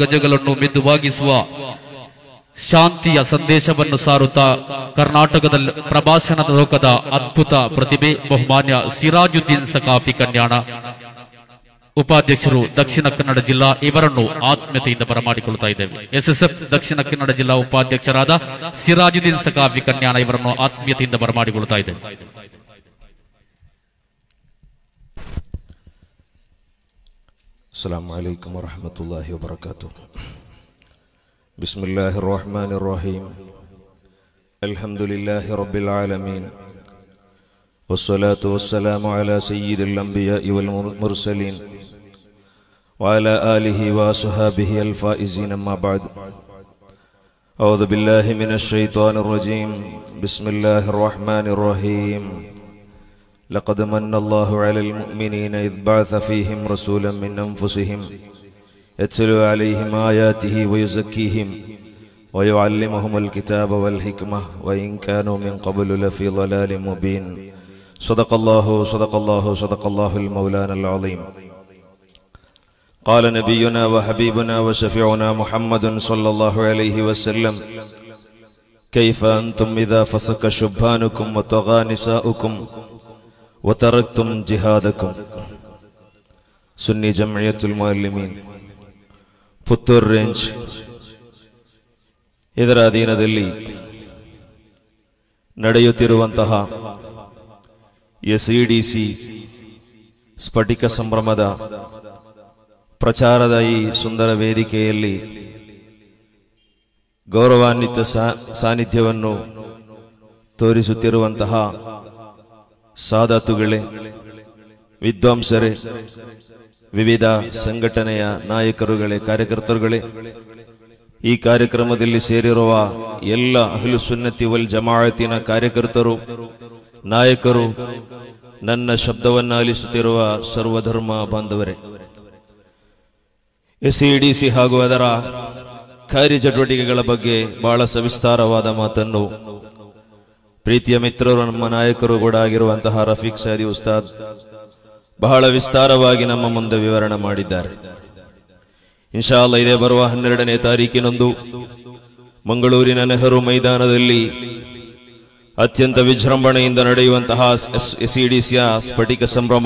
ಗಜಗಳನ್ನು ಮೆದುವಾಗಿಸುವ ಶಾಂತಿಯ ಸಂದೇಶವನ್ನು ಸಾರುತ್ತಾ ಕರ್ನಾಟಕದಲ್ಲಿ ಪ್ರಭಾಷಣದ ಲೋಕದ ಅದ್ಭುತ ಪ್ರತಿಭೆ ಬಹುಮಾನ್ಯ ಸಿರಾಜುದ್ದೀನ್ ಸಕಾಫಿ ಕನ್ಯಾಣ ಉಪಾಧ್ಯಕ್ಷರು ದಕ್ಷಿಣ ಕನ್ನಡ ಜಿಲ್ಲಾ ಇವರನ್ನು ಆತ್ಮೀಯತೆಯಿಂದ ಬರಮಾಡಿಕೊಳ್ತಾ ಇದ್ದೇವೆ ಎಸ್ಎಸ್ಎಫ್ ದಕ್ಷಿಣ ಕನ್ನಡ ಜಿಲ್ಲಾ ಉಪಾಧ್ಯಕ್ಷರಾದ ಸಿರಾಜುದ್ದೀನ್ ಸಕಾಫಿ ಕನ್ಯಾಣ ಇವರನ್ನು ಆತ್ಮೀಯತೆಯಿಂದ ಬರಮಾಡಿಕೊಳ್ತಾ ಇದ್ದೇವೆ السلام عليكم ورحمة الله وبركاته بسم الله الرحمن الرحيم الحمد لله رب العالمين والصلاة والسلام على سيد الأنبياء والمرسلين وعلى آله وصحابه الفائزين أما بعد أعوذ بالله من الشيطان الرجيم بسم الله الرحمن الرحيم لقد من الله على المؤمنين إذ بعث فيهم رسولا من أنفسهم يتلو عليهم آياته ويزكيهم ويعلمهم الكتاب والحكمة وإن كانوا من قبل لفي ضلال مبين صدق الله صدق الله صدق الله المولانا العظيم قال نبينا وحبيبنا وشفيعنا محمد صلى الله عليه وسلم كيف أنتم إذا فسق شبانكم وطغى نساؤكم وتركتم جهادكم ಸುನ್ನಿ ಜಮಿಯತುಲ್ ಮುಅಲ್ಲಿಮೀನ್ ಪುತ್ತೂರು ರೇಂಜ್ ಇದರ ಅಧೀನದಲ್ಲಿ ನಡೆಯುತ್ತಿರುವಂತಹ ಎಸ್ ಇ ಡಿ ಸಿ ಸ್ಫಟಿಕ ಸಂಭ್ರಮದ ಪ್ರಚಾರದ ಈ ಸುಂದರ ವೇದಿಕೆಯಲ್ಲಿ ಗೌರವಾನ್ವಿತ ಸಾ- ಸಾನ್ನಿಧ್ಯವನ್ನು ತೋರಿಸುತ್ತಿರುವಂತಹ ಸಾದಾತುಗಳೇ ವಿದ್ವಾಂಸರೇ ವಿವಿಧ ಸಂಘಟನೆಯ ನಾಯಕರುಗಳೇ ಕಾರ್ಯಕರ್ತರುಗಳೇ ಈ ಕಾರ್ಯಕ್ರಮದಲ್ಲಿ ಸೇರಿರುವ ಎಲ್ಲ ಅಹ್ಲು ಸುನ್ನತಿ ವಲ್ ಜಮಾಅತಿನ ಕಾರ್ಯಕರ್ತರು ನಾಯಕರು ನನ್ನ ಶಬ್ದವನ್ನು ಆಲಿಸುತ್ತಿರುವ ಸರ್ವಧರ್ಮ ಬಾಂಧವರೇ ಎಸ್ಇಡಿಸಿ ಹಾಗೂ ಅದರ ಕಾರ್ಯಚಟುವಟಿಕೆಗಳ ಬಗ್ಗೆ ಬಹಳ ಸವಿಸ್ತಾರವಾದ ಮಾತನ್ನು ಪ್ರೀತಿಯ ಮಿತ್ರರು ನಮ್ಮ ನಾಯಕರು ಕೂಡ ಆಗಿರುವಂತಹ ರಫೀಕ್ ಸಾದಿ ಉಸ್ತಾದ್ ಬಹಳ ವಿಸ್ತಾರವಾಗಿ ನಮ್ಮ ಮುಂದೆ ವಿವರಣೆ ಮಾಡಿದ್ದಾರೆ ಇನ್ಶಾಲ್ಲ ಇದೇ ಬರುವ ಹನ್ನೆರಡನೇ ತಾರೀಕಿನಂದು ಮಂಗಳೂರಿನ ನೆಹರು ಮೈದಾನದಲ್ಲಿ ಅತ್ಯಂತ ವಿಜೃಂಭಣೆಯಿಂದ ನಡೆಯುವಂತಹ ಎಸ್ಇಡಿಸಿಯ ಸ್ಫಟಿಕ ಸಂಭ್ರಮ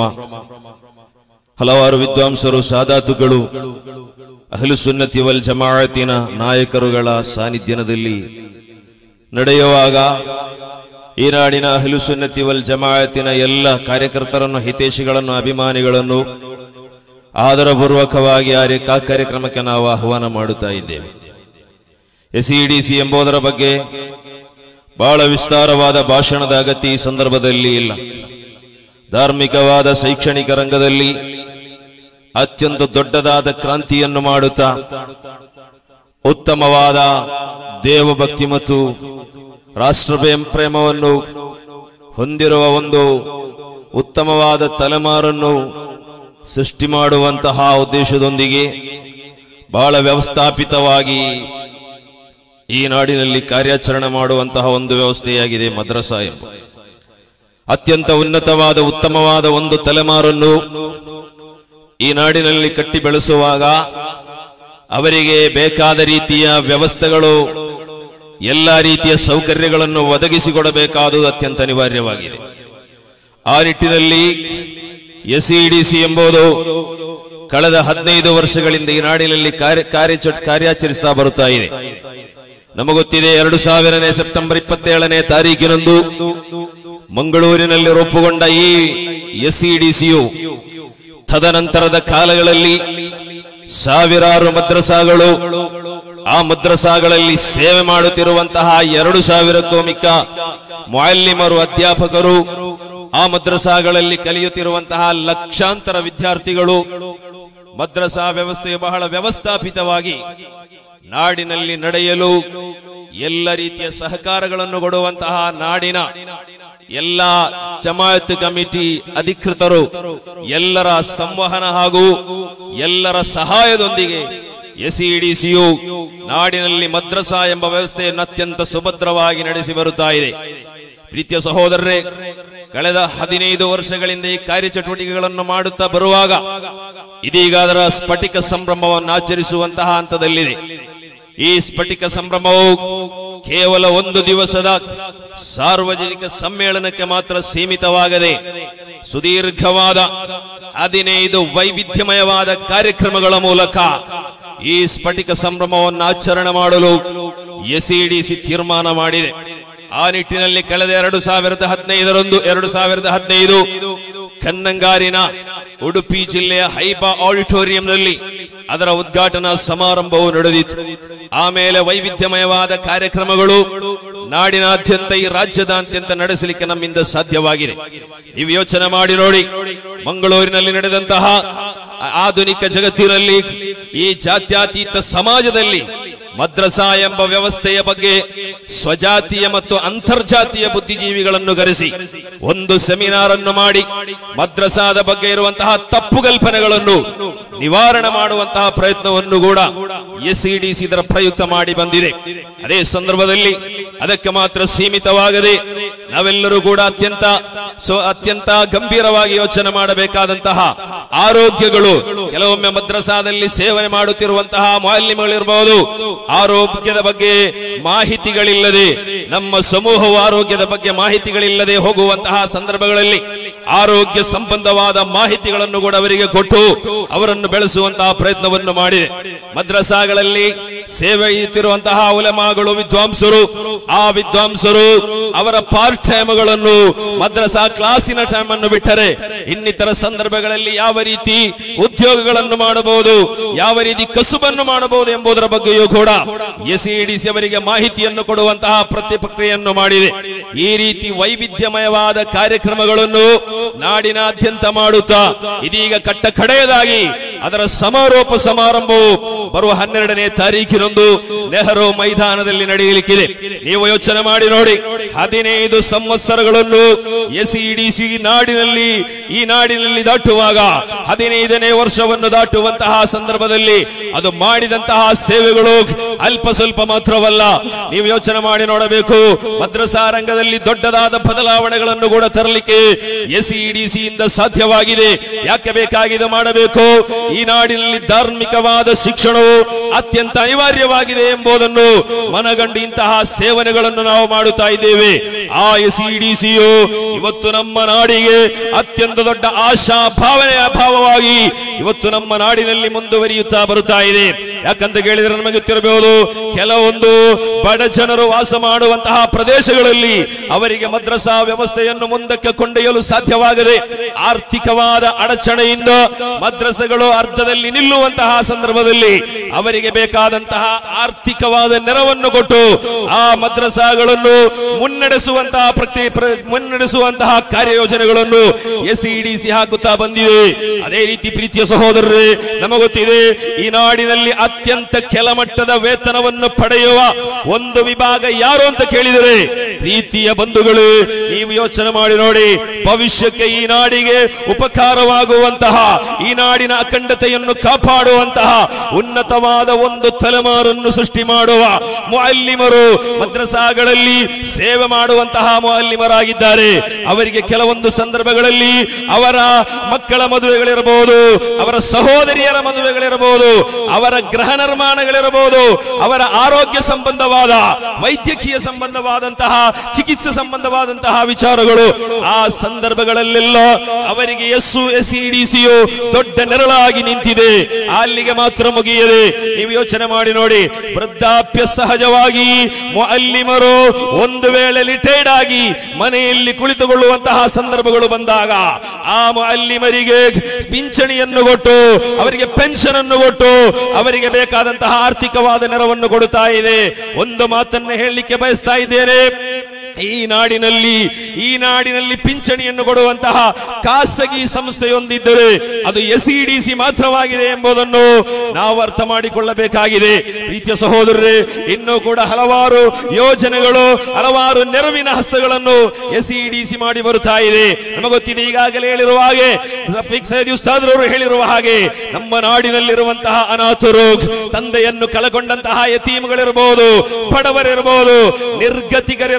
ಹಲವಾರು ವಿದ್ವಾಂಸರು ಸಾದಾತುಗಳು ಅಹ್ಲು ಸುನ್ನತಿ ವಲ್ ಜಮಾಅತಿನ ನಾಯಕರುಗಳ ಸಾನ್ನಿಧ್ಯದಲ್ಲಿ ನಡೆಯುವಾಗ ಈ ನಾಡಿನ ಅಹ್ಲು ಸುನ್ನತಿ ವಲ್ ಜಮಾಅತಿನ ಎಲ್ಲ ಕಾರ್ಯಕರ್ತರನ್ನು ಹಿತೇಶಿಗಳನ್ನು ಅಭಿಮಾನಿಗಳನ್ನು ಆದರಪೂರ್ವಕವಾಗಿ ಆ ರೇ- ಆ ಕಾರ್ಯಕ್ರಮಕ್ಕೆ ನಾವು ಆಹ್ವಾನ ಮಾಡುತ್ತಾ ಇದ್ದೇವೆ ಎಸ್ಇಡಿಸಿ ಎಂಬುದರ ಬಗ್ಗೆ ಬಹಳ ವಿಸ್ತಾರವಾದ ಭಾಷಣದ ಅಗತ್ಯ ಈ ಸಂದರ್ಭದಲ್ಲಿ ಇಲ್ಲ ಧಾರ್ಮಿಕವಾದ ಶೈಕ್ಷಣಿಕ ರಂಗದಲ್ಲಿ ಅತ್ಯಂತ ದೊಡ್ಡದಾದ ಕ್ರಾಂತಿಯನ್ನು ಮಾಡುತ್ತಾ ಉತ್ತಮವಾದ ದೇವಭಕ್ತಿ ಮತ್ತು ರಾಷ್ಟ್ರ ಪ್ರೇಮ್- ಪ್ರೇಮವನ್ನು ಹೊಂದಿರುವ ಒಂದು ಉತ್ತಮವಾದ ತಲೆಮಾರನ್ನು ಸೃಷ್ಟಿ ಮಾಡುವಂತಹ ಉದ್ದೇಶದೊಂದಿಗೆ ಬಹಳ ವ್ಯವಸ್ಥಾಪಿತವಾಗಿ ಈ ನಾಡಿನಲ್ಲಿ ಕಾರ್ಯಾಚರಣೆ ಮಾಡುವಂತಹ ಒಂದು ವ್ಯವಸ್ಥೆಯಾಗಿದೆ ಮದ್ರಸಾ ಎಂಬ ಅತ್ಯಂತ ಉನ್ನತವಾದ ಉತ್ತಮವಾದ ಒಂದು ತಲೆಮಾರನ್ನು ಈ ನಾಡಿನಲ್ಲಿ ಕಟ್ಟಿ ಬೆಳೆಸುವಾಗ ಅವರಿಗೆ ಬೇಕಾದ ರೀತಿಯ ವ್ಯವಸ್ಥೆಗಳು ಎಲ್ಲ ರೀತಿಯ ಸೌಕರ್ಯಗಳನ್ನು ಒದಗಿಸಿಕೊಡಬೇಕಾದುದು ಅತ್ಯಂತ ಅನಿವಾರ್ಯವಾಗಿದೆ ಆ ನಿಟ್ಟಿನಲ್ಲಿ ಎಸ್ಇಡಿಸಿ ಎಂಬುದು ಕಳೆದ ಹದಿನೈದು ವರ್ಷಗಳಿಂದ ಈ ನಾಡಿನಲ್ಲಿ ಕಾರ್ಯ ಕಾರ್ಯಚ- ಕಾರ್ಯಾಚರಿಸ್ತಾ ಬರುತ್ತಾ ಇದೆ ನಮಗೊತ್ತಿದೆ ಎರಡು ಸಾವಿರನೇ ಸೆಪ್ಟೆಂಬರ್ ಇಪ್ಪತ್ತೇಳನೇ ತಾರೀಕಿನಂದು ಮಂಗಳೂರಿನಲ್ಲಿ ರೂಪುಗೊಂಡ ಈ ಎಸ್ಇಡಿಸಿಯು ತದನಂತರದ ಕಾಲಗಳಲ್ಲಿ ಸಾವಿರಾರು ಮದ್ರಸಾಗಳು ಆ ಮದ್ರಸಾಗಳಲ್ಲಿ ಸೇವೆ ಮಾಡುತ್ತಿರುವಂತಹ ಎರಡು ಸಾವಿರಕ್ಕೂ ಮಿಕ್ಕ ಮುಅಲ್ಲಿಮರು ಅಧ್ಯಾಪಕರು ಆ ಮದ್ರಸಾಗಳಲ್ಲಿ ಕಲಿಯುತ್ತಿರುವಂತಹ ಲಕ್ಷಾಂತರ ವಿದ್ಯಾರ್ಥಿಗಳು ಮದ್ರಸಾ ವ್ಯವಸ್ಥೆ ಬಹಳ ವ್ಯವಸ್ಥಾಪಿತವಾಗಿ ನಾಡಿನಲ್ಲಿ ನಡೆಯಲು ಎಲ್ಲ ರೀತಿಯ ಸಹಕಾರಗಳನ್ನು ಕೊಡುವಂತಹ ನಾಡಿನ ಎಲ್ಲ ಜಮಾಯತ್ ಕಮಿಟಿ ಅಧಿಕೃತರು ಎಲ್ಲರ ಸಂವಹನ ಹಾಗೂ ಎಲ್ಲರ ಸಹಾಯದೊಂದಿಗೆ ಎಸ್ಇಡಿಸಿಯು ನಾಡಿನಲ್ಲಿ ಮದ್ರಸಾ ಎಂಬ ವ್ಯವಸ್ಥೆಯನ್ನು ಅತ್ಯಂತ ಸುಭದ್ರವಾಗಿ ನಡೆಸಿ ಬರುತ್ತಾ ಇದೆ ಪ್ರೀತಿಯ ಸಹೋದರರೇ ಕಳೆದ ಹದಿನೈದು ವರ್ಷಗಳಿಂದ ಈ ಕಾರ್ಯಚಟುವಟಿಕೆಗಳನ್ನು ಮಾಡುತ್ತಾ ಬರುವಾಗ ಇದೀಗ ಅದರ ಸ್ಫಟಿಕ ಸಂಭ್ರಮವನ್ನು ಆಚರಿಸುವಂತಹ ಹಂತದಲ್ಲಿದೆ ಈ ಸ್ಫಟಿಕ ಸಂಭ್ರಮವು ಕೇವಲ ಒಂದು ದಿವಸದ ಸಾರ್ವಜನಿಕ ಸಮ್ಮೇಳನಕ್ಕೆ ಮಾತ್ರ ಸೀಮಿತವಾಗದೆ ಸುದೀರ್ಘವಾದ ಹದಿನೈದು ವೈವಿಧ್ಯಮಯವಾದ ಕಾರ್ಯಕ್ರಮಗಳ ಮೂಲಕ ಈ ಸ್ಫಟಿಕ ಸಂಭ್ರಮವನ್ನು ಆಚರಣೆ ಮಾಡಲು ಎಸ್ಇಡಿಸಿ ತೀರ್ಮಾನ ಮಾಡಿದೆ ಆ ನಿಟ್ಟಿನಲ್ಲಿ ಕಳೆದ ಎರಡು ಸಾವಿರದ ಹದಿನೈದರಂದು ಎರಡು ಸಾವಿರದ ಹದಿನೈದು ಕನ್ನಂಗಾರಿನ ಉಡುಪಿ ಜಿಲ್ಲೆಯ ಹೈಬಾ ಆಡಿಟೋರಿಯಂನಲ್ಲಿ ಅದರ ಉದ್ಘಾಟನಾ ಸಮಾರಂಭವು ನಡೆದಿತ್ತು ಆಮೇಲೆ ವೈವಿಧ್ಯಮಯವಾದ ಕಾರ್ಯಕ್ರಮಗಳು ನಾಡಿನಾದ್ಯಂತ ಈ ರಾಜ್ಯದಾದ್ಯಂತ ನಡೆಸಲಿಕ್ಕೆ ನಮ್ಮಿಂದ ಸಾಧ್ಯವಾಗಿದೆ ನೀವು ಯೋಚನೆ ಮಾಡಿ ನೋಡಿ ಮಂಗಳೂರಿನಲ್ಲಿ ನಡೆದಂತಹ ಆಧುನಿಕ ಜಗತ್ತಿನಲ್ಲಿ ಈ ಜಾತ್ಯತೀತ ಸಮಾಜದಲ್ಲಿ ಮದ್ರಸಾ ಎಂಬ ವ್ಯವಸ್ಥೆಯ ಬಗ್ಗೆ ಸ್ವಜಾತಿಯ ಮತ್ತು ಅಂತರ್ಜಾತೀಯ ಬುದ್ಧಿಜೀವಿಗಳನ್ನು ಕರೆಸಿ ಒಂದು ಸೆಮಿನಾರ್ ಅನ್ನು ಮಾಡಿ ಮದ್ರಸಾದ ಬಗ್ಗೆ ಇರುವಂತಹ ತಪ್ಪು ಕಲ್ಪನೆಗಳನ್ನು ನಿವಾರಣೆ ಮಾಡುವಂತಹ ಪ್ರಯತ್ನವನ್ನು ಕೂಡ ಎಸ್ಇಡಿಸಿ ಇದರ ಪ್ರಯುಕ್ತ ಮಾಡಿ ಬಂದಿದೆ ಅದೇ ಸಂದರ್ಭದಲ್ಲಿ ಅದಕ್ಕೆ ಮಾತ್ರ ಸೀಮಿತವಾಗದೆ ನಾವೆಲ್ಲರೂ ಕೂಡ ಅತ್ಯಂತ ಸೊ ಅತ್ಯಂತ ಗಂಭೀರವಾಗಿ ಯೋಚನೆ ಮಾಡಬೇಕಾದಂತಹ ಆರೋಗ್ಯಗಳು ಕೆಲವೊಮ್ಮೆ ಮದ್ರಸಾದಲ್ಲಿ ಸೇವನೆ ಮಾಡುತ್ತಿರುವಂತಹ ಮಾಲಿನ್ಯಗಳಿರಬಹುದು ಆರೋಗ್ಯದ ಬಗ್ಗೆ ಮಾಹಿತಿಗಳಿಲ್ಲದೆ ನಮ್ಮ ಸಮೂಹವು ಆರೋಗ್ಯದ ಬಗ್ಗೆ ಮಾಹಿತಿಗಳಿಲ್ಲದೆ ಹೋಗುವಂತಹ ಸಂದರ್ಭಗಳಲ್ಲಿ ಆರೋಗ್ಯ ಸಂಬಂಧವಾದ ಮಾಹಿತಿಗಳನ್ನು ಕೂಡ ಅವರಿಗೆ ಕೊಟ್ಟು ಅವರನ್ನು ಬೆಳೆಸುವಂತಹ ಪ್ರಯತ್ನವನ್ನು ಮಾಡಿದೆ ಮದ್ರಸಾಗಳಲ್ಲಿ ಸೇವೆಯುತ್ತಿರುವಂತಹ ಉಲಮಾಗಳು ವಿದ್ವಾಂಸರು ಆ ವಿದ್ವಾಂಸರು ಅವರ ಪಾರ್ಟ್ ಟೈಮ್ಗಳನ್ನು ಮದ್ರಸಾ ಕ್ಲಾಸಿನ ಟೈಮ್ ಅನ್ನು ಬಿಟ್ಟರೆ ಇನ್ನಿತರ ಸಂದರ್ಭಗಳಲ್ಲಿ ಯಾವ ರೀತಿ ಉದ್ಯೋಗಗಳನ್ನು ಮಾಡಬಹುದು ಯಾವ ರೀತಿ ಕಸುಬನ್ನು ಮಾಡಬಹುದು ಎಂಬುದರ ಬಗ್ಗೆಯೂ ಕೂಡ ಎಸ್ಇಡಿಸಿ ಅವರಿಗೆ ಮಾಹಿತಿಯನ್ನು ಕೊಡುವಂತಹ ಪ್ರತಿಪ್ರಕ್ರಿಯೆಯನ್ನು ಮಾಡಿದೆ ಈ ರೀತಿ ವೈವಿಧ್ಯಮಯವಾದ ಕಾರ್ಯಕ್ರಮಗಳನ್ನು ನಾಡಿನಾದ್ಯಂತ ಮಾಡುತ್ತಾ ಇದೀಗ ಕಟ್ಟ ಕಡೆಯದಾಗಿ ಅದರ ಸಮಾರೋಪ ಸಮಾರಂಭವು ಬರುವ ಹನ್ನೆರಡನೇ ತಾರೀಕಿನಂದು ನೆಹರು ಮೈದಾನದಲ್ಲಿ ನಡೆಯಲಿಕ್ಕಿದೆ ನೀವು ಯೋಚನೆ ಮಾಡಿ ನೋಡಿ ಹದಿನೈದು ಸಂವತ್ಸರಗಳನ್ನು ಎಸ್ಇಡಿಸಿ ನಾಡಿನಲ್ಲಿ ಈ ನಾಡಿನಲ್ಲಿ ದಾಟುವಾಗ ಹದಿನೈದನೇ ವರ್ಷವನ್ನು ದಾಟುವಂತಹ ಸಂದರ್ಭದಲ್ಲಿ ಅದು ಮಾಡಿದಂತಹ ಸೇವೆಗಳು ಅಲ್ಪ ಸ್ವಲ್ಪ ಮಾತ್ರವಲ್ಲ ನೀವು ಯೋಚನೆ ಮಾಡಿ ನೋಡಬೇಕು ಮದ್ರಸಾ ರಂಗದಲ್ಲಿ ದೊಡ್ಡದಾದ ಬದಲಾವಣೆಗಳನ್ನು ಕೂಡ ತರಲಿಕ್ಕೆ ಎಸ್ಇಡಿಸಿ ಇಂದ ಸಾಧ್ಯವಾಗಿದೆ ಯಾಕೆ ಬೇಕಾಗಿದೆ ಮಾಡಬೇಕು ಈ ನಾಡಿನಲ್ಲಿ ಧಾರ್ಮಿಕವಾದ ಶಿಕ್ಷಣವು ಅತ್ಯಂತ ಅನಿವಾರ್ಯವಾಗಿದೆ ಎಂಬುದನ್ನು ಮನಗಂಡು ಇಂತಹ ಸೇವನೆಗಳನ್ನು ನಾವು ಮಾಡುತ್ತಾ ಇದ್ದೇವೆ ಆ ಎಸ್ಇಡಿಸಿಯು ಇವತ್ತು ನಮ್ಮ ನಾಡಿಗೆ ಅತ್ಯಂತ ದೊಡ್ಡ ಆಶಾ ಭಾವನೆಯ ಭಾವವಾಗಿ ಇವತ್ತು ನಮ್ಮ ನಾಡಿನಲ್ಲಿ ಮುಂದುವರಿಯುತ್ತಾ ಬರುತ್ತಾ ಇದೆ ಯಾಕಂತ ಕೇಳಿದ್ರೆ ನಮಗೆ ಗೊತ್ತಿರಬಹುದು ಕೆಲವೊಂದು ಬಡ ಜನರು ವಾಸ ಮಾಡುವಂತಹ ಪ್ರದೇಶಗಳಲ್ಲಿ ಅವರಿಗೆ ಮದ್ರಸಾ ವ್ಯವಸ್ಥೆಯನ್ನು ಮುಂದಕ್ಕೆ ಕೊಂಡೊಯ್ಯಲು ಸಾಧ್ಯವಾಗದೆ ಆರ್ಥಿಕವಾದ ಅಡಚಣೆಯಿಂದ ಮದ್ರಸೆಗಳು ಅರ್ಧದಲ್ಲಿ ನಿಲ್ಲುವಂತಹ ಸಂದರ್ಭದಲ್ಲಿ ಅವರಿಗೆ ಬೇಕಾದಂತಹ ಆರ್ಥಿಕವಾದ ನೆರವನ್ನು ಕೊಟ್ಟು ಆ ಮದ್ರಸಾಗಳನ್ನು ಮುನ್ನಡೆಸುವಂತಹ ಪ್ರತಿ ಪ್ರ- ಮುನ್ನಡೆಸುವಂತಹ ಕಾರ್ಯಯೋಜನೆಗಳನ್ನು ಎಸ್ಇಡಿಸಿ ಹಾಕುತ್ತಾ ಬಂದಿದೆ ಅದೇ ರೀತಿ ಪ್ರೀತಿಯ ಸಹೋದರರೇ ನಮಗೊತ್ತಿದೆ ಈ ನಾಡಿನಲ್ಲಿ ಅತ್ಯಂತ ಕೆಳಮಟ್ಟದ ವೇತನವನ್ನು ಪಡೆಯುವ ಒಂದು ವಿಭಾಗ ಯಾರು ಅಂತ ಕೇಳಿದರೆ ಪ್ರೀತಿಯ ಬಂಧುಗಳು ನೀವು ಯೋಚನೆ ಮಾಡಿ ನೋಡಿ ಭವಿಷ್ಯಕ್ಕೆ ಈ ನಾಡಿಗೆ ಉಪಕಾರವಾಗುವಂತಹ ಈ ನಾಡಿನ ಅಖಂಡತೆಯನ್ನು ಕಾಪಾಡುವಂತಹ ಉನ್ನತವಾದ ಒಂದು ತಲೆಮಾರನ್ನು ಸೃಷ್ಟಿ ಮಾಡುವ ಮುಅಲ್ಲಿಮರು ಮದ್ರಸಾಗಳಲ್ಲಿ ಸೇವೆ ಮಾಡುವಂತಹ ಮುಅಲ್ಲಿಮರಾಗಿದ್ದಾರೆ ಅವರಿಗೆ ಕೆಲವೊಂದು ಸಂದರ್ಭಗಳಲ್ಲಿ ಅವರ ಮಕ್ಕಳ ಮದುವೆಗಳಿರಬಹುದು ಅವರ ಸಹೋದರಿಯರ ಮದುವೆಗಳಿರಬಹುದು ಅವರ ಗೃಹ ನಿರ್ಮಾಣಗಳಿರಬಹುದು ಅವರ ಆರೋಗ್ಯ ಸಂಬಂಧವಾದ ವೈದ್ಯಕೀಯ ಸಂಬಂಧವಾದಂತಹ ಚಿಕಿತ್ಸೆ ಸಂಬಂಧವಾದಂತಹ ವಿಚಾರಗಳು ಆ ಸಂದರ್ಭಗಳಲ್ಲೆಲ್ಲ ಅವರಿಗೆ ಎಸ್ಸು ಎಸ್ಇಡಿಸಿಯು ದೊಡ್ಡ ನೆರಳಾಗಿ ನಿಂತಿದೆ ಅಲ್ಲಿಗೆ ಮಾತ್ರ ಮುಗಿಯದೆ ನೀವು ಯೋಚನೆ ಮಾಡಿ ನೋಡಿ ವೃದ್ಧಾಪ್ಯ ಸಹಜವಾಗಿ ಮುಅಲ್ಲಿಮರು ಒಂದು ವೇಳೆ ರಿಟೈರ್ಡ್ ಆಗಿ ಮನೆಯಲ್ಲಿ ಕುಳಿತುಕೊಳ್ಳುವಂತಹ ಸಂದರ್ಭಗಳು ಬಂದಾಗ ಆ ಮುಅಲ್ಲಿಮರಿಗೆ ಪಿಂಚಣಿಯನ್ನು ಕೊಟ್ಟು ಅವರಿಗೆ ಪೆನ್ಷನ್ ಅನ್ನು ಕೊಟ್ಟು ಅವರಿಗೆ ಬೇಕಾದಂತಹ ಆರ್ಥಿಕವಾದ ನೆರವನ್ನು ಕೊಡುತ್ತಾ ಇದೆ ಒಂದು ಮಾತನ್ನು ಹೇಳಲಿಕ್ಕೆ ಬಯಸ್ತಾ ಇದ್ದೇನೆ ಈ ನಾಡಿನಲ್ಲಿ ಈ ನಾಡಿನಲ್ಲಿ ಪಿಂಚಣಿಯನ್ನು ಕೊಡುವಂತಹ ಖಾಸಗಿ ಸಂಸ್ಥೆಯೊಂದಿದ್ದರೆ ಅದು ಎಸ್ಇಡಿಸಿ ಮಾತ್ರವಾಗಿದೆ ಎಂಬುದನ್ನು ನಾವು ಅರ್ಥ ಮಾಡಿಕೊಳ್ಳಬೇಕಾಗಿದೆ ಪ್ರೀತಿಯ ಸಹೋದರರೇ ಇನ್ನೂ ಕೂಡ ಹಲವಾರು ಯೋಜನೆಗಳು ಹಲವಾರು ನೆರವಿನ ಹಸ್ತಗಳನ್ನು ಎಸ್ಇಡಿಸಿ ಮಾಡಿ ಬರುತ್ತಾ ಇದೆ ನಮಗೊತ್ತಿದೆ ಈಗಾಗಲೇ ಹೇಳಿರುವ ಹಾಗೆ ರಫೀಕ್ ಸೈದಿ ಉಸ್ತಾದ್ರವರು ಹೇಳಿರುವ ಹಾಗೆ ನಮ್ಮ ನಾಡಿನಲ್ಲಿರುವಂತಹ ಅನಾಥರು ತಂದೆಯನ್ನು ಕಳಕೊಂಡಂತಹ ಯತೀಮುಗಳಿರಬಹುದು ಬಡವರಿರಬಹುದು ನಿರ್ಗತಿಕರಿರಬಹುದು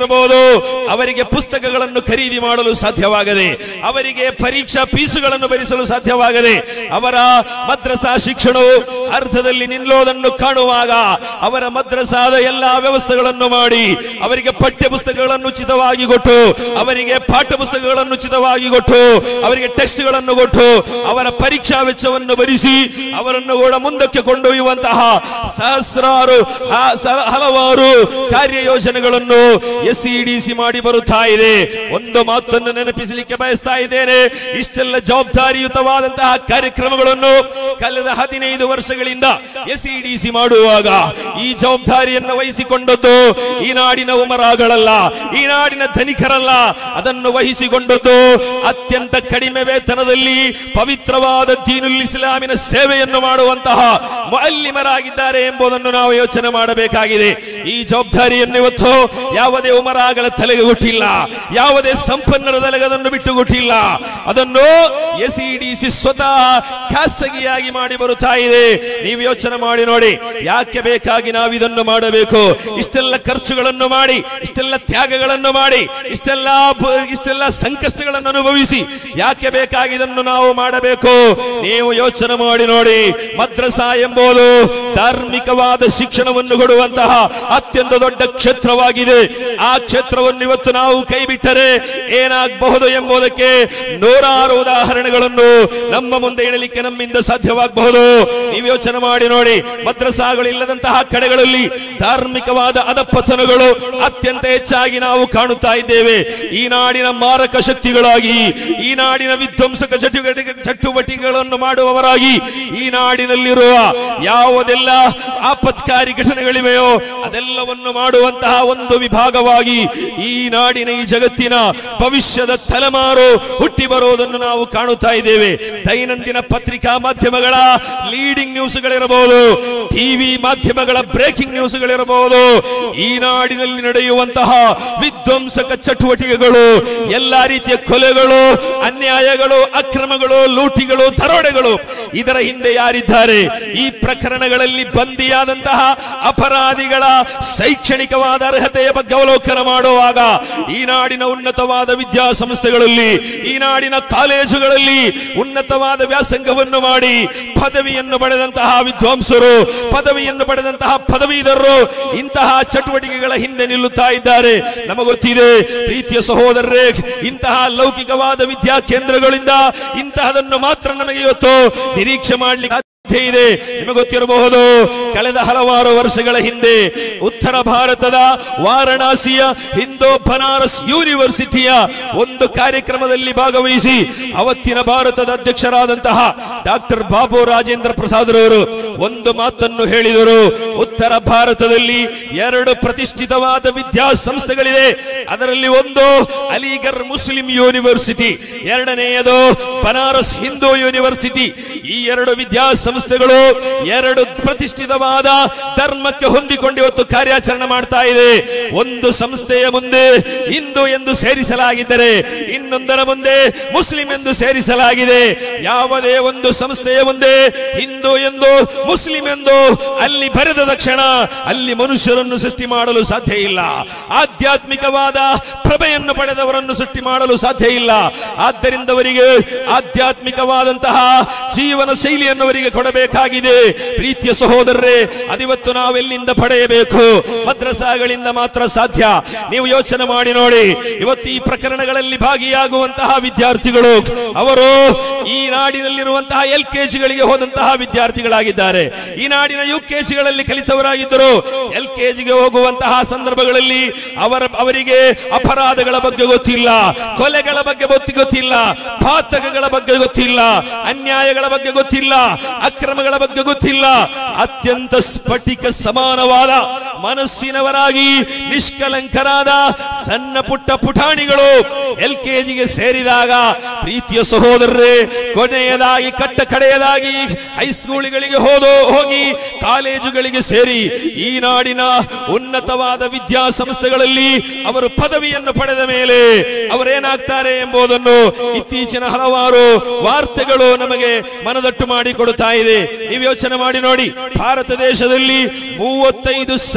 ಅವರಿಗೆ ಪುಸ್ತಕಗಳನ್ನು ಖರೀದಿ ಮಾಡಲು ಸಾಧ್ಯವಾಗದೆ ಅವರಿಗೆ ಪರೀಕ್ಷಾ ಫೀಸುಗಳನ್ನು ಭರಿಸಲು ಸಾಧ್ಯವಾಗದೆ ಅವರ ಮದ್ರಸಾ ಶಿಕ್ಷಣವು ಅರ್ಧದಲ್ಲಿ ನಿಲ್ಲೋದನ್ನು ಕಾಣುವಾಗ ಅವರ ಮದ್ರಸಾದ ಎಲ್ಲಾ ವ್ಯವಸ್ಥೆಗಳನ್ನು ಮಾಡಿ ಅವರಿಗೆ ಪಠ್ಯ ಪುಸ್ತಕಗಳನ್ನು ಉಚಿತವಾಗಿ ಕೊಟ್ಟು ಅವರಿಗೆ ಪಾಠ ಪುಸ್ತಕಗಳನ್ನು ಉಚಿತವಾಗಿ ಕೊಟ್ಟು ಅವರಿಗೆ ಟೆಕ್ಸ್ಟ್ಗಳನ್ನು ಕೊಟ್ಟು ಅವರ ಪರೀಕ್ಷಾ ವೆಚ್ಚವನ್ನು ಭರಿಸಿ ಅವರನ್ನು ಕೂಡ ಮುಂದಕ್ಕೆ ಕೊಂಡೊಯ್ಯುವಂತಹ ಸಹಸ್ರಾರು ಹ- ಸ- ಹಲವಾರು ಕಾರ್ಯಯೋಜನೆಗಳನ್ನು ಎಸ್ ಸಿ ಮಾಡಿ ಬರುತ್ತಾ ಇದೆ ಒಂದು ಮಾತನ್ನು ನೆನಪಿಸಲಿಕ್ಕೆ ಬಯಸ್ತಾ ಇದ್ದೇನೆ ಇಷ್ಟೆಲ್ಲ ಜವಾಬ್ದಾರಿಯುತವಾದಂತಹ ಕಾರ್ಯಕ್ರಮಗಳನ್ನು ಕಳೆದ ಹದಿನೈದು ವರ್ಷಗಳಿಂದ ಎಸ್ ಸಿ ಮಾಡುವಾಗ ಈ ಜವಾಬ್ದಾರಿಯನ್ನು ವಹಿಸಿಕೊಂಡದ್ದು ಈ ನಾಡಿನ ಉಮರಾಗಳಲ್ಲ ಈ ನಾಡಿನ ಧನಿಕರಲ್ಲ ಅದನ್ನು ವಹಿಸಿಕೊಂಡದ್ದು ಅತ್ಯಂತ ಕಡಿಮೆ ವೇತನದಲ್ಲಿ ಪವಿತ್ರವಾದ ದೀನುಲ್ ಇಸ್ಲಾಮಿನ ಸೇವೆಯನ್ನು ಮಾಡುವಂತಹ ಮುಅಲ್ಲಿಮರಾಗಿದ್ದಾರೆ ಎಂಬುದನ್ನು ನಾವು ಯೋಚನೆ ಮಾಡಬೇಕಾಗಿದೆ ಈ ಜವಾಬ್ದಾರಿಯನ್ನು ಇವತ್ತು ಯಾವುದೇ ಉಮರಾಗಳ ತಲೆಗೆ ಕೊಟ್ಟಿಲ್ಲ ಯಾವುದೇ ಸಂಪನ್ನರ ತಲೆಗೆ ಅದನ್ನು ಬಿಟ್ಟು ಕೊಟ್ಟಿಲ್ಲ ಅದನ್ನು ಎಸ್ ಸ್ವತಃ ಖಾಸಗಿಯಾಗಿ ಮಾಡಿ ಬರುತ್ತಾ ಇದೆ ನೀವು ಯೋಚನೆ ಮಾಡಿ ನೋಡಿ ಯಾಕೆ ಬೇಕಾಗಿ ನಾವು ಇದನ್ನು ಮಾಡಬೇಕು ಇಷ್ಟೆಲ್ಲ ಖರ್ಚುಗಳನ್ನು ಮಾಡಿ ಇಷ್ಟೆಲ್ಲ ತ್ಯಾಗಗಳನ್ನು ಮಾಡಿ ಇಷ್ಟೆಲ್ಲ ಬ- ಇಷ್ಟೆಲ್ಲ ಸಂಕಷ್ಟಗಳನ್ನು ಅನುಭವಿಸಿ ಯಾಕೆ ಬೇಕಾಗಿ ಇದನ್ನು ನಾವು ಮಾಡಬೇಕು ನೀವು ಯೋಚನೆ ಮಾಡಿ ನೋಡಿ ಮದ್ರಸಾ ಎಂಬುದು ಧಾರ್ಮಿಕವಾದ ಶಿಕ್ಷಣವನ್ನು ಕೊಡುವಂತಹ ಅತ್ಯಂತ ದೊಡ್ಡ ಕ್ಷೇತ್ರವಾಗಿದೆ ಆ ಕ್ಷೇತ್ರವನ್ನು ಇವತ್ತು ನಾವು ಕೈ ಬಿಟ್ಟರೆ ಏನಾಗಬಹುದು ಎಂಬುದಕ್ಕೆ ನೂರಾರು ಉದಾಹರಣೆಗಳನ್ನು ನಮ್ಮ ಮುಂದೆ ಇಡಲಿಕ್ಕೆ ನಮ್ಮಿಂದ ಸಾಧ್ಯವಾಗಬಹುದು ನೀವು ಯೋಚನೆ ಮಾಡಿ ನೋಡಿ ಮದ್ರಸಾಗಳು ಇಲ್ಲದಂತಹ ಕಡೆಗಳಲ್ಲಿ ಧಾರ್ಮಿಕವಾದ ಅಧಪತನಗಳು ಅತ್ಯಂತ ಹೆಚ್ಚಾಗಿ ನಾವು ಕಾಣುತ್ತಾ ಇದ್ದೇವೆ ಈ ನಾಡಿನ ಮಾರಕ ಶಕ್ತಿಗಳಾಗಿ ಈ ನಾಡಿನ ವಿಧ್ವಂಸಕ ಚಟುವಟಿಕೆ ಚಟುವಟಿಕೆಗಳನ್ನು ಮಾಡುವವರಾಗಿ ಈ ನಾಡಿನಲ್ಲಿರುವ ಯಾವುದೆಲ್ಲ ಆಪತ್ಕಾರಿ ಘಟನೆಗಳಿವೆಯೋ ಅದೆಲ್ಲವನ್ನು ಮಾಡುವಂತಹ ಒಂದು ವಿಭಾಗವಾಗಿ ಈ ನಾಡಿನ ಈ ಜಗತ್ತಿನ ಭವಿಷ್ಯದ ತಲೆಮಾರು ಹುಟ್ಟಿ ಬರುವುದನ್ನು ನಾವು ಕಾಣುತ್ತಾ ಇದ್ದೇವೆ ದೈನಂದಿನ ಪತ್ರಿಕಾ ಮಾಧ್ಯಮಗಳ ಲೀಡಿಂಗ್ ನ್ಯೂಸ್ಗಳಿರಬಹುದು ಟಿವಿ ಮಾಧ್ಯಮಗಳ ಬ್ರೇಕಿಂಗ್ ನ್ಯೂಸ್ಗಳಿರಬಹುದು ಈ ನಾಡಿನಲ್ಲಿ ನಡೆಯುವಂತಹ ವಿಧ್ವಂಸಕ ಚಟುವಟಿಕೆಗಳು ಎಲ್ಲಾ ರೀತಿಯ ಕೊಲೆಗಳು ಅನ್ಯಾಯಗಳು ಅಕ್ರಮಗಳು ಲೂಟಿಗಳು ದರೋಡೆಗಳು ಇದರ ಹಿಂದೆ ಯಾರಿದ್ದಾರೆ ಈ ಪ್ರಕರಣಗಳಲ್ಲಿ ಬಂದಿಯಾದಂತಹ ಅಪರಾಧಿಗಳ ಶೈಕ್ಷಣಿಕವಾದ ಅರ್ಹತೆಯ ಬಗ್ಗೆ ಅವಲೋಕನ ಮಾಡುವಾಗ ಈ ನಾಡಿನ ಉನ್ನತವಾದ ವಿದ್ಯಾಸಂಸ್ಥೆಗಳಲ್ಲಿ ಈ ನಾಡಿನ ಕಾಲೇಜುಗಳಲ್ಲಿ ಉನ್ನತವಾದ ವ್ಯಾಸಂಗವನ್ನು ಮಾಡಿ ಪದವಿಯನ್ನು ಪಡೆದಂತಹ ವಿದ್ವಾಂಸರು ಪದವಿಯನ್ನು ಪಡೆದಂತಹ ಪದವೀಧರರು ಇಂತಹ ಚಟುವಟಿಕೆಗಳ ಹಿಂದೆ ನಿಲ್ಲುತ್ತಾ ಇದ್ದಾರೆ ನಮಗೊತ್ತಿದೆ ಪ್ರೀತಿಯ ಸಹೋದರರೇ ಇಂತಹ ಲೌಕಿಕವಾದ ವಿದ್ಯಾ ಕೇಂದ್ರಗಳಿಂದ ಇಂತಹದನ್ನು ಮಾತ್ರ ನಮಗೆ ಇವತ್ತು ನಿರೀಕ್ಷೆ ಮಾಡಲಿಕ್ಕೆ ಸಾಧ್ಯ ಇದೆ ನಿಮಗೆ ಗೊತ್ತಿರಬಹುದು ಕಳೆದ ಹಲವಾರು ವರ್ಷಗಳ ಹಿಂದೆ ಉತ್ತರ ಭಾರತದ ವಾರಣಾಸಿಯ ಹಿಂದೂ ಬನಾರಸ್ ಯೂನಿವರ್ಸಿಟಿಯ ಒಂದು ಕಾರ್ಯಕ್ರಮದಲ್ಲಿ ಭಾಗವಹಿಸಿ ಅವತ್ತಿನ ಭಾರತದ ಅಧ್ಯಕ್ಷರಾದಂತಹ ಡಾಕ್ಟರ್ ಬಾಬು ರಾಜೇಂದ್ರ ಪ್ರಸಾದ್ ರವರು ಒಂದು ಮಾತನ್ನು ಹೇಳಿದರು ಉತ್ತರ ಭಾರತದಲ್ಲಿ ಎರಡು ಪ್ರತಿಷ್ಠಿತವಾದ ವಿದ್ಯಾಸಂಸ್ಥೆಗಳಿದೆ ಅದರಲ್ಲಿ ಒಂದು ಅಲಿಗರ್ ಮುಸ್ಲಿಂ ಯೂನಿವರ್ಸಿಟಿ ಎರಡನೆಯದು ಬನಾರಸ್ ಹಿಂದೂ ಯೂನಿವರ್ಸಿಟಿ ಈ ಎರಡು ವಿದ್ಯಾಸಂಸ್ಥೆಗಳು ಎರಡು ಪ್ರತಿಷ್ಠಿತವಾದ ಧರ್ಮಕ್ಕೆ ಹೊಂದಿಕೊಂಡು ಇವತ್ತು ಕಾರ್ಯಾಚರಣೆ ಮಾಡ್ತಾ ಇದೆ ಒಂದು ಸಂಸ್ಥೆಯ ಮುಂದೆ ಹಿಂದೂ ಎಂದು ಸೇರಿಸಲಾಗಿದ್ದರೆ ಇನ್ನೊಂದರ ಮುಂದೆ ಮುಸ್ಲಿಂ ಎಂದು ಸೇರಿಸಲಾಗಿದೆ ಯಾವುದೇ ಒಂದು ಸಂಸ್ಥೆಯ ಮುಂದೆ ಹಿಂದೂ ಎಂದು ಮುಸ್ಲಿಂ ಎಂದು ಅಲ್ಲಿ ಬರೆದ ತಕ್ಷಣ ಅಲ್ಲಿ ಮನುಷ್ಯರನ್ನು ಸೃಷ್ಟಿ ಮಾಡಲು ಸಾಧ್ಯ ಇಲ್ಲ ಆಧ್ಯಾತ್ಮಿಕವಾದ ಪ್ರಭೆಯನ್ನು ಪಡೆದವರನ್ನು ಸೃಷ್ಟಿ ಮಾಡಲು ಸಾಧ್ಯ ಇಲ್ಲ ಆದ್ದರಿಂದ ಅವರಿಗೆ ಆಧ್ಯಾತ್ಮಿಕವಾದಂತಹ ಜೀವನ ಶೈಲಿಯನ್ನು ಅವರಿಗೆ ಕೊಡಬೇಕಾಗಿದೆ ಪ್ರೀತಿಯ ಸಹೋದರರೇ ಅದಿವತ್ತು ನಾವೆಲ್ಲಿಂದ ಪಡೆಯಬೇಕು ಮದ್ರಸಾಗಳಿಂದ ಮಾತ್ರ ಸಾಧ್ಯ ನೀವು ಯೋಚನೆ ಮಾಡಿ ನೋಡಿ ಇವತ್ತು ಈ ಪ್ರಕರಣಗಳಲ್ಲಿ ಭಾಗಿಯಾಗುವಂತಹ ವಿದ್ಯಾರ್ಥಿಗಳು ಅವರು ಈ ನಾಡಿನಲ್ಲಿರುವಂತಹ ಎಲ್ ಜಿಗಳಿಗೆ ಹೋದಂತಹ ವಿದ್ಯಾರ್ಥಿಗಳಾಗಿದ್ದಾರೆ ಈ ನಾಡಿನ ಯು ಜಿಗಳಲ್ಲಿ ಕಲಿತವರಾಗಿದ್ದರು ಎಲ್ ಜಿಗೆ ಹೋಗುವಂತಹ ಸಂದರ್ಭಗಳಲ್ಲಿ ಅವರ ಅವರಿಗೆ ಅಪರಾಧಗಳ ಬಗ್ಗೆ ಗೊತ್ತಿಲ್ಲ ಕೊಲೆಗಳ ಬಗ್ಗೆ ಗೊತ್ತಿ ಗೊತ್ತಿಲ್ಲ ಪಾತಕಗಳ ಬಗ್ಗೆ ಗೊತ್ತಿಲ್ಲ ಅನ್ಯಾಯಗಳ ಬಗ್ಗೆ ಗೊತ್ತಿಲ್ಲ ಅಕ್ರಮಗಳ ಬಗ್ಗೆ ಗೊತ್ತಿಲ್ಲ ಅತ್ಯಂತ ಸ್ಫಟಿಕ ಸಮಾನವಾದ ಮನಸ್ಸಿನವರಾಗಿ ನಿಷ್ಕಲಂಕರಾದ ಸಣ್ಣ ಪುಟ್ಟ ಪುಟಾಣಿಗಳು ಎಲ್ ಜಿಗೆ ಸೇರಿದಾಗ ಪ್ರೀತಿಯ ಸಹೋದರರೇ ಕೊನೆಯದಾಗಿ ಕಟ್ಟ ಕಡೆಯದಾಗಿ ಹೈಸ್ಕೂಲ್ಗಳಿಗೆ ಹೋದೋ ಹೋಗಿ ಕಾಲೇಜುಗಳಿಗೆ ಸೇರಿ ಈ ನಾಡಿನ ಉನ್ನತವಾದ ವಿದ್ಯಾಸಂಸ್ಥೆಗಳಲ್ಲಿ ಅವರು ಪದವಿಯನ್ನು ಪಡೆದ ಮೇಲೆ ಅವರೇನಾಗ್ತಾರೆ ಎಂಬುದನ್ನು ಇತ್ತೀಚಿನ ಹಲವಾರು ವಾರ್ತೆಗಳು ನಮಗೆ ಮನದಟ್ಟು ಮಾಡಿಕೊಡುತ್ತಾ ಇದೆ ನೀವು ಯೋಚನೆ ಮಾಡಿ ನೋಡಿ ಭಾರತ ದೇಶದಲ್ಲಿ ಮೂವತ್ತೈದು ಸಾವಿರ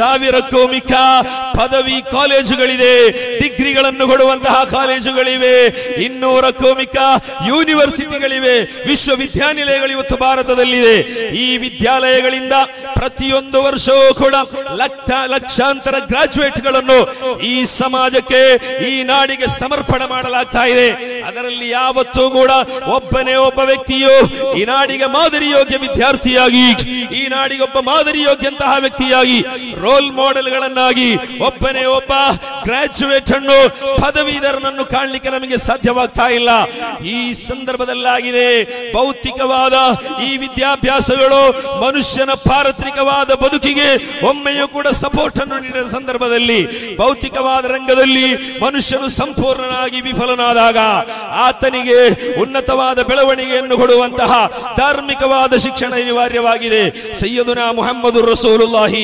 ಸಾವಿರಕ್ಕೂ ಮಿಕ್ಕ ಪದವಿ ಕಾಲೇಜುಗಳಿದೆ ಡಿಗ್ರಿಗಳನ್ನು ಕೊಡುವಂತಹ ಕಾಲೇಜುಗಳಿವೆ ಇನ್ನೂರಕ್ಕೂ ಮಿಕ್ಕ ಯೂನಿವರ್ಸಿಟಿಗಳಿವೆ ವಿಶ್ವವಿದ್ಯಾನಿಲಯಗಳು ಇವತ್ತು ಭಾರತದಲ್ಲಿದೆ ಈ ವಿದ್ಯಾಲಯಗಳಿಂದ ಪ್ರತಿಯೊಂದು ವರ್ಷವೂ ಕೂಡ ಲಕ್ಷ ಲಕ್ಷಾಂತರ ಗ್ರಾಜುಯೇಟ್ಗಳನ್ನು ಈ ಸಮಾಜಕ್ಕೆ ಈ ನಾಡಿಗೆ ಸಮರ್ಪಣೆ ಮಾಡಲಾಗ್ತಾ ಇದೆ ಅದರಲ್ಲಿ ಯಾವತ್ತೂ ಕೂಡ ಒಬ್ಬನೇ ಒಬ್ಬ ವ್ಯಕ್ತಿಯು ಈ ನಾಡಿಗೆ ಮಾದರಿ ಯೋಗ್ಯ ವಿದ್ಯಾರ್ಥಿಯಾಗಿ ಈ ನಾಡಿಗೆ ಒಬ್ಬ ಮಾದರಿ ಯೋಗ್ಯಂತಹ ವ್ಯಕ್ತಿಯಾಗಿ ರೋಲ್ ಮಾಡೆಲ್ಗಳನ್ನಾಗಿ ಒಬ್ಬನೇ ಒಬ್ಬ ಗ್ರಾಜುಯೇಟ್ ಅನ್ನು ಪದವೀಧರನನ್ನು ಕಾಣಲಿಕ್ಕೆ ನಮಗೆ ಸಾಧ್ಯವಾಗ್ತಾ ಇಲ್ಲ ಈ ಸಂದರ್ಭದಲ್ಲಾಗಿದೆ ಭೌತಿಕವಾದ ಈ ವಿದ್ಯಾಭ್ಯಾಸಗಳು ಮನುಷ್ಯನ ಪಾರತ್ರಿಕವಾದ ಬದುಕಿಗೆ ಒಮ್ಮೆಯೂ ಕೂಡ ಸಪೋರ್ಟ್ ಅನ್ನು ನೀಡಿದ ಸಂದರ್ಭದಲ್ಲಿ ಭೌತಿಕವಾದ ರಂಗದಲ್ಲಿ ಮನುಷ್ಯನು ಸಂಪೂರ್ಣನಾಗಿ ವಿಫಲನಾದಾಗ ಆತನಿಗೆ ಉನ್ನತವಾದ ಬೆಳವಣಿಗೆಯನ್ನು ಕೊಡುವಂತಹ ಧಾರ್ಮಿಕವಾದ ಶಿಕ್ಷಣ ಅನಿವಾರ್ಯವಾಗಿದೆ ಸೈಯದುನಾ ಮುಹಮ್ಮದು ರಸೂಲುಲ್ಲಾಹಿ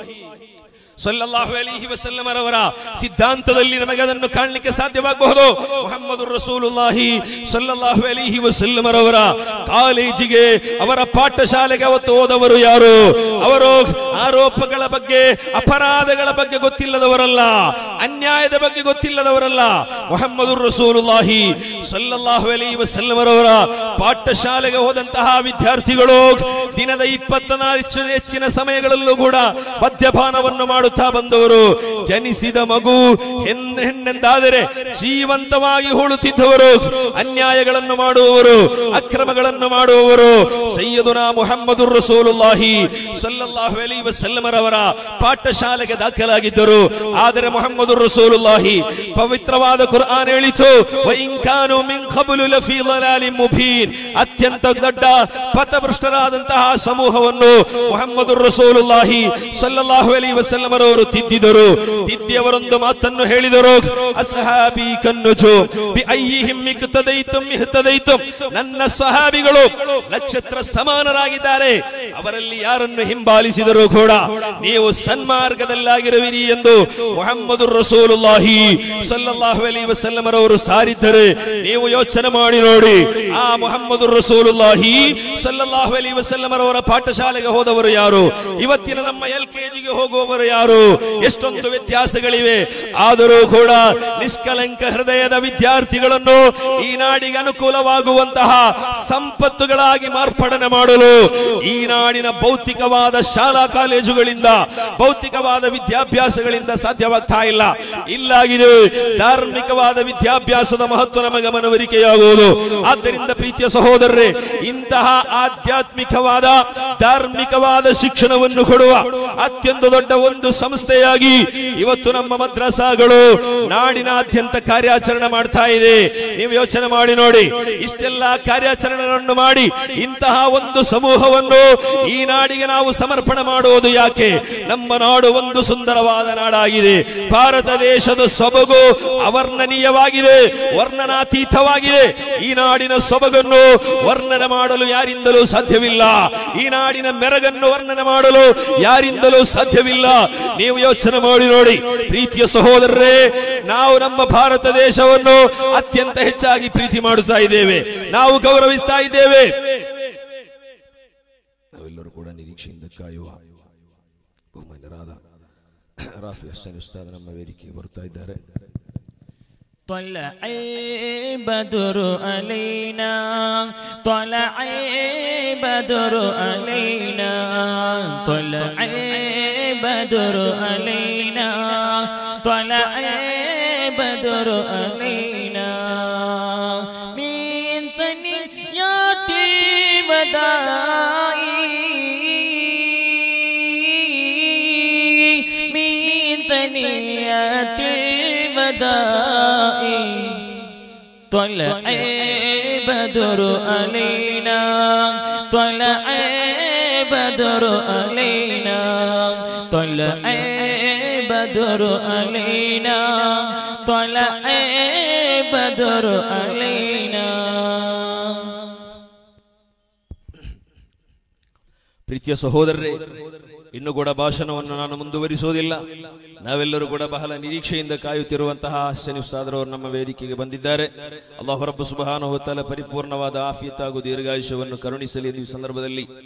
ಸಲ್ಲಲ್ಲಾಹು ಅಲೈಹಿ ವಸಲ್ಲಮರವರ ಸಿದ್ಧಾಂತದಲ್ಲಿ ನಮಗೆ ಅದನ್ನು ಕಾಣಲಿಕ್ಕೆ ಸಾಧ್ಯವಾಗಬಹುದು ಮುಹಮ್ಮದು ರಸೂಲುಲ್ಲಾಹಿ ಸಲ್ಲಲ್ಲಾಹು ಅಲೈಹಿ ವಸಲ್ಲಮರವರ ಕಾಲೇಜಿಗೆ ಅವರ ಪಾಠಶಾಲೆಗೆ ಅವತ್ತು ಹೋದವರು ಯಾರು ಅವರು ಆರೋಪಗಳ ಬಗ್ಗೆ ಅಪರಾಧಗಳ ಬಗ್ಗೆ ಗೊತ್ತಿಲ್ಲದವರಲ್ಲ ಅನ್ಯಾಯದ ಬಗ್ಗೆ ಗೊತ್ತಿಲ್ಲದವರಲ್ಲ ಮುಹಮ್ಮದು ರಸೂಲುಲ್ಲಾಹಿ ಸಲ್ಲಲ್ಲಾಹು ಅಲೈಹಿ ವಸಲ್ಲಮರವರ ಪಾಠಶಾಲೆಗೆ ಹೋದಂತಹ ವಿದ್ಯಾರ್ಥಿಗಳು ದಿನದ ಇಪ್ಪತ್ತನಾಲ್ಕು ಹೆಚ್ಚಿನ ಸಮಯಗಳಲ್ಲೂ ಕೂಡ ಮದ್ಯಪಾನವನ್ನು ಮಾಡುತ್ತಾ ಬಂದವರು ಜನಿಸಿದ ಮಗು ಹೆಣ್- ಹೆಣ್ಣೆಂದಾದರೆ ಜೀವಂತವಾಗಿ ಹೂಳುತ್ತಿದ್ದವರು ಅನ್ಯಾಯಗಳನ್ನು ಮಾಡುವವರು ಅಕ್ರಮಗಳನ್ನು ಮಾಡುವವರು ಸೈಯದುನಾ ಮುಹಮ್ಮದು ರಸೂಲುಲ್ಲಾಹಿ ಸಲ್ಲಲ್ಲಾಹು ಅಲೈಹಿ ವಸಲ್ಲಮರವರ ಪಾಠಶಾಲೆಗೆ ದಾಖಲಾಗಿದ್ದರು ಆದರೆ ಮುಹಮ್ಮದು ರಸೂಲುಲ್ಲಾಹಿ ಪವಿತ್ರವಾದ ಕುರ್ಆನ್ ಹೇಳಿತು ವಇನ್ ಕಾನು ಮಿನ್ ಖಬ್ಲು ಲಫೀ ضلال ಮುಬೀನ್ ಅತ್ಯಂತ ದೊಡ್ಡ ಪಥಭ್ರಷ್ಟರಾದಂತಹ ಸಮೂಹವನ್ನು ಮುಹಮ್ಮದು ರಸೂಲುಲ್ಲಾಹಿ ಸಲ್ಲಲ್ಲಾಹು ಅಲೈಹಿ ವಸಲ್ಲಮರವರು ತಿದ್ದಿದರು ತಿದ್ದಿಯವರೊಂದು ಮಾತನ್ನು ಹೇಳಿದರು ಅಸ್ಹಾಬಿ ಕನ್ನುಜು ಬಿ ಅಯ್ಯಿಹಿಂ ಇಕ್ತದೈತುಂ ಇಹ್ತದೈತುಂ ನನ್ನ ಸಹಾಬಿಗಳು ನಕ್ಷತ್ರ ಸಮಾನರಾಗಿದ್ದಾರೆ ಅವರಲ್ಲಿ ಯಾರನ್ನು ಹಿಂಬಾಲಿಸಿದರೂ ಕೂಡ ನೀವು ಸನ್ಮಾರ್ಗದಲ್ಲಾಗಿರುವಿರಿ ಎಂದು ಮುಹಮ್ಮದು ರಸೂಲುಲ್ಲಾಹಿ ಸಲ್ಲಲ್ಲಾಹು ಅಲೈಹಿ ವಸಲ್ಲಮರವರು ಸಾರಿದ್ದರೆ ನೀವು ಯೋಚನೆ ಮಾಡಿ ನೋಡಿ ಆ ಮುಹಮ್ಮದು ರಸೂಲುಲ್ಲಾಹಿ ಸಲ್ಲಲ್ಲಾಹು ಅಲೈಹಿ ವಸಲ್ಲಮರವರ ಪಾಠಶಾಲೆಗೆ ಹೋದವರು ಯಾರು ಇವತ್ತಿನ ನಮ್ಮ ಎಲ್ ಕೆಜಿಗೆ ಹೋಗುವವರು ಯಾರು ಎಷ್ಟೊಂದು ವ್ಯತ್ಯಾಸಗಳಿವೆ ಆದರೂ ಕೂಡ ನಿಷ್ಕಲಂಕ ಹೃದಯದ ವಿದ್ಯಾರ್ಥಿಗಳನ್ನು ಈ ನಾಡಿಗೆ ಅನುಕೂಲವಾಗುವಂತಹ ಸಂಪತ್ತುಗಳಾಗಿ ಮಾರ್ಪಡನೆ ಮಾಡಲು ಈ ನಾಡಿನ ಭೌತಿಕವಾದ ಶಾಲಾ ಕಾಲೇಜುಗಳಿಂದ ಭೌತಿಕವಾದ ವಿದ್ಯಾಭ್ಯಾಸಗಳಿಂದ ಸಾಧ್ಯವಾಗ್ತಾ ಇಲ್ಲ ಇಲ್ಲಾಗಿದೆ ಧಾರ್ಮಿಕವಾದ ವಿದ್ಯಾಭ್ಯಾಸದ ಮಹತ್ವ ನಮಗೆ ಮನವರಿಕೆಯಾಗುವುದು ಆದ್ದರಿಂದ ಪ್ರೀತಿಯ ಸಹೋದರರೇ ಇಂತಹ ಆಧ್ಯಾತ್ಮಿಕವಾದ ಧಾರ್ಮಿಕವಾದ ಶಿಕ್ಷಣವನ್ನು ಕೊಡುವ ಅತ್ಯಂತ ದೊಡ್ಡ ಒಂದು ಸಂಸ್ಥೆಯಾಗಿ ಇವತ್ತು ನಮ್ಮ ಮದ್ರಸಾಗಳು ನಾಡಿನಾದ್ಯಂತ ಕಾರ್ಯಾಚರಣೆ ಮಾಡ್ತಾ ಇದೆ ನೀವು ಯೋಚನೆ ಮಾಡಿ ನೋಡಿ ಇಷ್ಟೆಲ್ಲ ಕಾರ್ಯಾಚರಣೆಗಳನ್ನು ಮಾಡಿ ಇಂತಹ ಒಂದು ಸಮೂಹವನ್ನು ಈ ನಾಡಿಗೆ ನಾವು ಸಮರ್ಪಣೆ ಮಾಡುವುದು ಯಾಕೆ ನಮ್ಮ ನಾಡು ಒಂದು ಸುಂದರವಾದ ನಾಡಾಗಿದೆ ಭಾರತ ದೇಶದ ಸೊಬಗು ಅವರ್ಣನೀಯವಾಗಿದೆ ವರ್ಣನಾತೀತವಾಗಿದೆ ಈ ನಾಡಿನ ಸೊಬಗನ್ನು ವರ್ಣನೆ ಮಾಡಲು ಯಾರಿಂದಲೂ ಸಾಧ್ಯವಿಲ್ಲ ಈ ನಾಡಿನ ಮೆರಗನ್ನು ವರ್ಣನೆ ಮಾಡಲು ಯಾರಿಂದಲೂ ಸಾಧ್ಯವಿಲ್ಲ ನೀವು ಯೋಚನೆ ಮಾಡಿ ನೋಡಿ ಪ್ರೀತಿಯ ಸಹೋದರರೇ ನಾವು ನಮ್ಮ ಭಾರತ ದೇಶವನ್ನು ಅತ್ಯಂತ ಹೆಚ್ಚಾಗಿ ಪ್ರೀತಿ ಮಾಡುತ್ತಾ ಇದ್ದೇವೆ ನಾವು ಗೌರವಿಸ್ತಾ ಇದ್ದೇವೆ ನಾವೆಲ್ಲರೂ ಕೂಡ ನಿರೀಕ್ಷೆಯಿಂದ ಕಾಯುವ ಬಹುಮಾನ್ಯರಾದ ರಾಫಿ ಹಸನ್ ಉಸ್ತಾದ್ ನಮ್ಮ ವೇದಿಕೆಗೆ ಬರ್ತಾ ಇದ್ದಾರೆ طلع البدر علينا طلع البدر علينا طلع البدر علينا طلع البدر علينا من ثنيات الوداع من ثنيات الوداع طلع البدر علينا طلع البدر علينا طلع البدر علينا طلع البدر علينا ಪ್ರೀತಿಯ ಸಹೋದರರೇ ಇನ್ನು ಕೂಡ ಭಾಷಣವನ್ನು ನಾನು ಮುಂದುವರಿಸುವುದಿಲ್ಲ ನಾವೆಲ್ಲರೂ ಕೂಡ ಬಹಳ ನಿರೀಕ್ಷೆಯಿಂದ ಕಾಯುತ್ತಿರುವಂತಹ ಹಸನಿ ಉಸ್ತಾದರವರು ನಮ್ಮ ವೇದಿಕೆಗೆ ಬಂದಿದ್ದಾರೆ ಅಲ್ಲಾಹು ರಬ್ಬ ಸುಬಹಾನ ಪರಿಪೂರ್ಣವಾದ ಆಫಿಯತ್ ಹಾಗೂ ದೀರ್ಘಾಯುಷ್ಯವನ್ನು ಕರುಣಿಸಲಿ ಎಂದು ಈ ಸಂದರ್ಭದಲ್ಲಿ